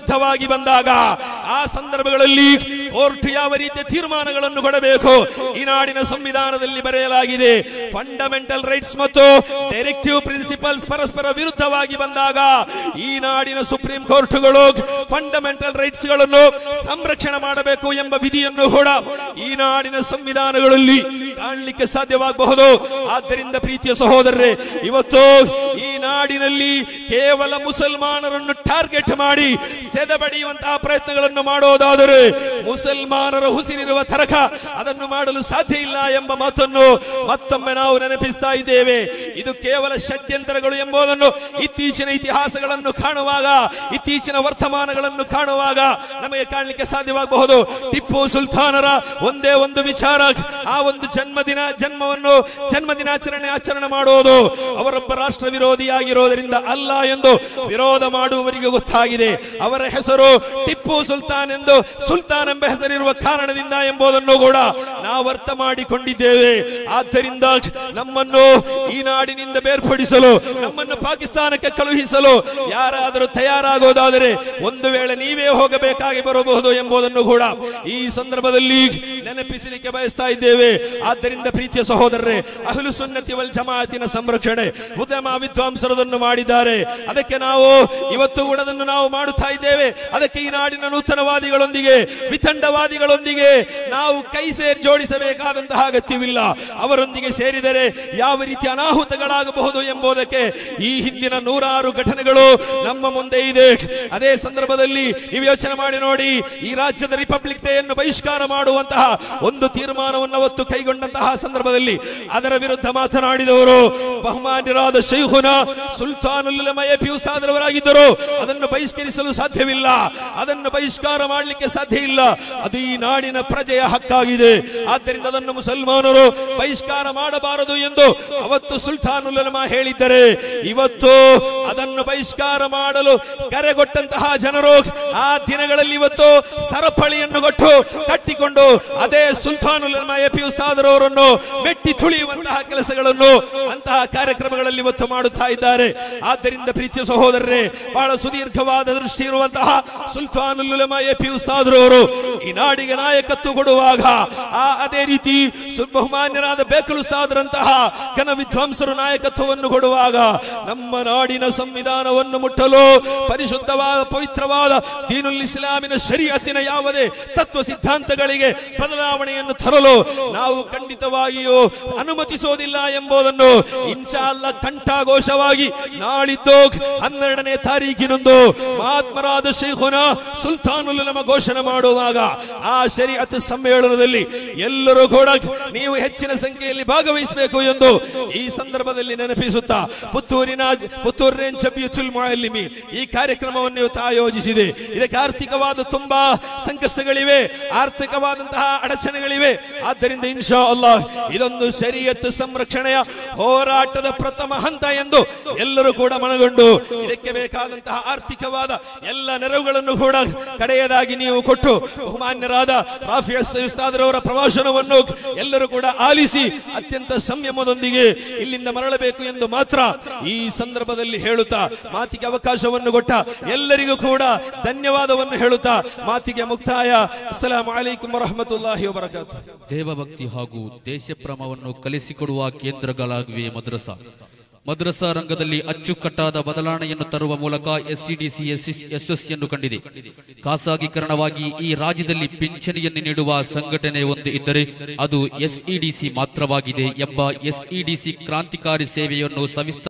ವಿರುದ್ಧವಾಗಿ ಬಂದಾಗ ಆ ಸಂದರ್ಭಗಳಲ್ಲಿ ಕೋರ್ಟ್ ಯಾವ ರೀತಿಯ ತೀರ್ಮಾನಗಳನ್ನು ಕೊಡಬೇಕು ಈ ನಾಡಿನ ಸಂವಿಧಾನದಲ್ಲಿ ಬರೆಯಲಾಗಿದೆ ಫಂಡಮೆಂಟಲ್ ರೈಟ್ಸ್ ಮತ್ತು ಡೈರೆಕ್ಟಿವ್ ಪ್ರಿನ್ಸಿಪಲ್ಸ್ ಪರಸ್ಪರ ವಿರುದ್ಧವಾಗಿ ಬಂದಾಗ ಈ ನಾಡಿನ ಸುಪ್ರೀಂ ಕೋರ್ಟ್ಗಳು ಫಂಡಮೆಂಟಲ್ ರೈಟ್ಸ್ ಗಳನ್ನು ಸಂರಕ್ಷಣೆ ಮಾಡಬೇಕು ಎಂಬ ವಿಧಿಯನ್ನು ಕೂಡ ಈ ನಾಡಿನ ಸಂವಿಧಾನಗಳಲ್ಲಿ ಕಾಣಲಿಕ್ಕೆ ಸಾಧ್ಯವಾಗಬಹುದು ಆದ್ದರಿಂದ ಪ್ರೀತಿಯ ಸಹೋದರರೇ ಇವತ್ತು ಈ ನಾಡಿನಲ್ಲಿ ಕೇವಲ ಮುಸಲ್ಮಾನರನ್ನು ಟಾರ್ಗೆಟ್ ಮಾಡಿ ಸೆದಬಡಿಯುವಂತಹ ಪ್ರಯತ್ನಗಳನ್ನು ಮಾಡೋದಾದರೆ ಮುಸಲ್ಮಾನರ ಹುಸಿರಿರುವ ತರಕ ಅದನ್ನು ಮಾಡಲು ಸಾಧ್ಯ ಇಲ್ಲ ಎಂಬ ಮಾತನ್ನು ಮತ್ತೊಮ್ಮೆ ನಾವು ನೆನಪಿಸ್ತಾ ಇದ್ದೇವೆ ಇದು ಕೇವಲ ಷಡ್ಯಂತ್ರಗಳು ಎಂಬುದನ್ನು ಇತ್ತೀಚಿನ ಇತಿಹಾಸಗಳನ್ನು ಕಾಣುವಾಗ ಇತ್ತೀಚಿನ ವರ್ತಮಾನಗಳನ್ನು ಕಾಣುವಾಗ ನಮಗೆ ಕಾಣಲಿಕ್ಕೆ ಸಾಧ್ಯವಾಗಬಹುದು ಟಿಪ್ಪು ಸುಲ್ತಾನರ ಒಂದೇ ಒಂದು ವಿಚಾರ ಆ ಒಂದು ಜನ್ಮದಿನ ಜನ್ಮವನ್ನು ಜನ್ಮದಿನಾಚರಣೆ ಆಚರಣೆ ಮಾಡುವುದು ಅವರೊಬ್ಬ ರಾಷ್ಟ್ರ ವಿರೋಧಿಯಾಗಿರೋದರಿಂದ ಅಲ್ಲ ಎಂದು ವಿರೋಧ ಮಾಡುವವರಿಗೆ ಗೊತ್ತಾಗಿದೆ ಅವರ ಹೆಸರು ಟಿಪ್ಪು ಸುಲ್ತಾನ್ ಎಂದು ಸುಲ್ತಾನ್ ಎಂಬ ಹೆಸರಿರುವ ಕಾರಣದಿಂದ ಎಂಬುದನ್ನು ಕೂಡ ನಾವು ಅರ್ಥ ಮಾಡಿಕೊಂಡಿದ್ದೇವೆ ಆದ್ದರಿಂದ ನಮ್ಮನ್ನು ಈ ನಾಡಿನಿಂದ ಬೇರ್ಪಡಿಸಲು ನಮ್ಮನ್ನು ಪಾಕಿಸ್ತಾನಕ್ಕೆ ಕಳುಹಿಸಲು ಯಾರಾದರೂ ತಯಾರಾಗೋದಾದರೆ ಒಂದು ವೇಳೆ ನೀವೇ ಹೋಗಬೇಕಾಗಿ ಬರಬಹುದು ಎಂಬುದನ್ನು ಕೂಡ ಈ ಸಂದರ್ಭದಲ್ಲಿ ನೆನಪಿಸಲಿಕ್ಕೆ ಬಯಸ್ತಾ ಇದ್ದೇವೆ ಆದ್ದರಿಂದ ಪ್ರೀತಿಯ ಸಹೋದರರೇ ಅಹಲು ಸುನ್ನತಿ ವಲ್ ಜಮಾತಿನ ಸಂರಕ್ಷಣೆ ಉದ್ಯಮ ವಿದ್ವಾಂಸರದನ್ನು ಮಾಡಿದ್ದಾರೆ ಅದಕ್ಕೆ ನಾವು ಇವತ್ತು ಕೂಡ ಅದನ್ನು ನಾವು ಮಾಡುತ್ತಾ ಇದ್ದೇವೆ ಅದಕ್ಕೆ ಈ ನಾಡಿನ ನೂತನವಾದಿಗಳೊಂದಿಗೆ ವಿತಂಡವಾದಿಗಳೊಂದಿಗೆ ನಾವು ಕೈ ಸೇರಿ ಜೋಡಿಸಬೇಕಾದಂತಹ ಅಗತ್ಯವಿಲ್ಲ ಅವರೊಂದಿಗೆ ಸೇರಿದರೆ ಯಾವ ರೀತಿ ಅನಾಹುತಗಳಾಗಬಹುದು ಎಂಬುದಕ್ಕೆ ಈ ಹಿಂದಿನ ನೂರಾರು ಘಟನೆಗಳು ನಮ್ಮ ಮುಂದೆ ಇದೆ ಅದೇ ಸಂದರ್ಭದಲ್ಲಿ ನೀವು ಯೋಚನೆ ಮಾಡಿ ನೋಡಿ ಈ ರಾಜ್ಯದ ರಿಪಬ್ಲಿಕ್ ಡೇಯನ್ನು ಬಹಿಷ್ಕಾರ ಮಾಡುವಂತಹ ಒಂದು ತೀರ್ಮಾನವನ್ನು ಅವತ್ತು ಕೈಗೊಂಡಂತಹ ಸಂದರ್ಭದಲ್ಲಿ ಅದರ ವಿರುದ್ಧ ಮಾತನಾಡಿದವರು ಬಹುಮಾನ್ಯರಾದ ಶೈಖುನ ಸುಲ್ತಾನುಲ್ಲಮಯ ಪಿಯುಸ್ತಾದರವರಾಗಿದ್ದರು ಅದನ್ನು ಬಹಿಷ್ಕರಿಸಲು ಸಾಧ್ಯವಿಲ್ಲ ಅದನ್ನು ಬಹಿಷ್ಕಾರ ಮಾಡಲಿಕ್ಕೆ ಸಾಧ್ಯ ಇಲ್ಲ ಅದು ಈ ನಾಡಿನ ಪ್ರಜೆಯ ಹಕ್ಕಾಗಿದೆ ಆದ್ದರಿಂದ ಅದನ್ನು ಮುಸಲ್ಮಾನರು ಬಹಿಷ್ಕಾರ ಮಾಡಬಾರದು ಎಂದು ಅವತ್ತು ಸುಲ್ತಾನುಲ್ಲಮ ಹೇಳಿದ್ದರೆ ಇವತ್ತು ಅದನ್ನು ಬಹಿಷ್ಕಾರ ಮಾಡಲು ಕರೆಗೊಟ್ಟಂತಹ ಜನರು ಆ ದಿನಗಳಲ್ಲಿ ಇವತ್ತು ಸರಪಳಿಯನ್ನು ಕೊಟ್ಟು ಕಟ್ಟಿಕೊಂಡು ಅದೇ ಸುಲ್ತಾನುಲ್ಲಮ ಎಪಿ ಉಸ್ತಾದರವರನ್ನು ಮೆಟ್ಟಿ ತುಳಿಯುವಂತಹ ಕೆಲಸಗಳನ್ನು ಅಂತಹ ಕಾರ್ಯಕ್ರಮಗಳಲ್ಲಿ ಇವತ್ತು ಮಾಡುತ್ತಾ ಇದ್ದಾರೆ ಆದ್ದರಿಂದ ಪ್ರೀತಿಯ ಸಹೋದರರೇ ಬಹಳ ಸುದೀರ್ಘವಾದ ದೃಷ್ಟಿ ಇರುವಂತಹ ಸುಲ್ತಾನುಲ್ಲಮ ಎಪಿ ಉಸ್ತಾದರವರು ಈ ನಾಡಿಗೆ ನಾಯಕತ್ವ ಕೊಡುವಾಗ ಆ ಅದೇ ರೀತಿ ಸು- ಬಹುಮಾನ್ಯರಾದ ಬೇಕಲು ಉಸ್ತಾದರಂತಹ ಘನ ವಿದ್ವಾಂಸರು ನಾಯಕತ್ವವನ್ನು ಕೊಡುವಾಗ ನಮ್ಮ ನಾಡಿನ ಸಂವಿಧಾನವನ್ನು ಮುಟ್ಟಲು ಪರಿಶುದ್ಧವಾದ ಪವಿತ್ರವಾದ ದೀನುಲ್ ಇಸ್ಲಾಮಿನ ಶರೀಅತ್ತಿನ ಯಾವುದೇ ತತ್ವ ಸಿದ್ಧಾಂತಗಳಿಗೆ ಬದಲಾವಣೆಯನ್ನು ತರಲು ನಾವು ಖಂಡಿತವಾಗಿಯೂ ಅನುಮತಿಸೋದಿಲ್ಲ ಎಂಬುದನ್ನು ಇನ್ಶಾ ಅಲ್ಲ ಕಂಠಾಘೋಷವಾಗಿ ನಾಳಿದ್ದು ಹನ್ನೆರಡನೇ ತಾರೀಕಿನಂದು ಮಹಾತ್ಮರಾದ ಶೇಖುನ ಸುಲ್ತಾನುಲ್ ನಮ್ಮ ಘೋಷಣೆ ಮಾಡುವಾಗ ಆ ಶರೀಅತ್ ಸಮ್ಮೇಳನದಲ್ಲಿ ಎಲ್ಲರೂ ಕೂಡ ನೀವು ಹೆಚ್ಚಿನ ಸಂಖ್ಯೆಯಲ್ಲಿ ಭಾಗವಹಿಸಬೇಕು ಎಂದು ಈ ಸಂದರ್ಭದಲ್ಲಿ ನೆನಪಿಸುತ್ತಾ ಪುತ್ತೂರಿನ ಪುತ್ತೂರಿನ ಜಬಿಯುತುಲ್ ಮುಅಲ್ಲಿಮಿ ಈ ಕಾರ್ಯಕ್ರಮವನ್ನು ಇವತ್ತು ಆಯೋಜಿಸಿದೆ ಇದಕ್ಕೆ ಆರ್ಥಿಕವಾದ ತುಂಬಾ ಸಂಕಷ್ಟಗಳಿವೆ ಆರ್ಥಿಕವಾದಂತಹ ಅಡಚಣೆಗಳಿವೆ ಆದ್ದರಿಂದ ಇನ್ಶಾ ಅಲ್ಲಾಹ್ ಇದೊಂದು ಶರೀಯತ್ ಸಂರಕ್ಷಣೆಯ ಹೋರಾಟದ ಪ್ರಥಮ ಹಂತ ಎಂದು ಎಲ್ಲರೂ ಕೂಡ ಮನಗೊಂಡು ಇದಕ್ಕೆ ಬೇಕಾದಂತಹ ಆರ್ಥಿಕವಾದ ಎಲ್ಲ ನೆರವುಗಳನ್ನು ಕೂಡ ಕಡೆಯದಾಗಿ ನೀವು ಕೊಟ್ಟು ಬಹುಮಾನ್ಯರಾದ ರಾಫಿಯ ಉಸ್ತಾದರವರ ಪ್ರವಾಸನವನ್ನು ಎಲ್ಲರೂ ಕೂಡ ಆಲಿಸಿ ಅತ್ಯಂತ ಸಂಯಮದೊಂದಿಗೆ ಇಲ್ಲಿಂದ ಮರಳಬೇಕು ಎಂದು ಮಾತ್ರ ಈ ಸಂದರ್ಭದಲ್ಲಿ ಹೇಳುತ್ತಾ ಮಾತಿಗೆ ಅವಕಾಶವನ್ನು ಕೊಟ್ಟ ಎಲ್ಲರಿಗೂ ಕೂಡ ಧನ್ಯವಾದವನ್ನು ಹೇಳುತ್ತಾ ಮಾತಿಗೆ ಮುಕ್ತಾಯ ಅಸ್ಸಲಾಂ ಅಲೈಕುಂ ವರಹಮತುಲ್ಲಾಹಿ ವಬರಕಾತು ದೇವಭಕ್ತಿ ಹಾಗೂ ದೇಶಪ್ರಮವನ್ನು ಕಲಿಸಿಕೊಡುವ ಕೇಂದ್ರಗಳಾಗಿವೆ ಮದ್ರಸಾ ಮದ್ರಸಾ ರಂಗದಲ್ಲಿ ಅಚ್ಚುಕಟ್ಟಾದ ಬದಲಾವಣೆಯನ್ನು ತರುವ ಮೂಲಕ ಎಸ್ಸಿಡಿಸಿ ಯಶಸ್ಸಿಯನ್ನು ಕಂಡಿದೆ ಖಾಸಗೀಕರಣವಾಗಿ ಈ ರಾಜ್ಯದಲ್ಲಿ ಪಿಂಚಣಿಯನ್ನು ನೀಡುವ ಸಂಘಟನೆ ಒಂದು ಇದ್ದರೆ ಅದು ಎಸ್ಇಡಿಸಿ ಮಾತ್ರವಾಗಿದೆ ಎಂಬ ಎಸ್ಇಡಿಸಿ ಕ್ರಾಂತಿಕಾರಿ ಸೇವೆಯನ್ನು ಸವಿಸ್ತಾರ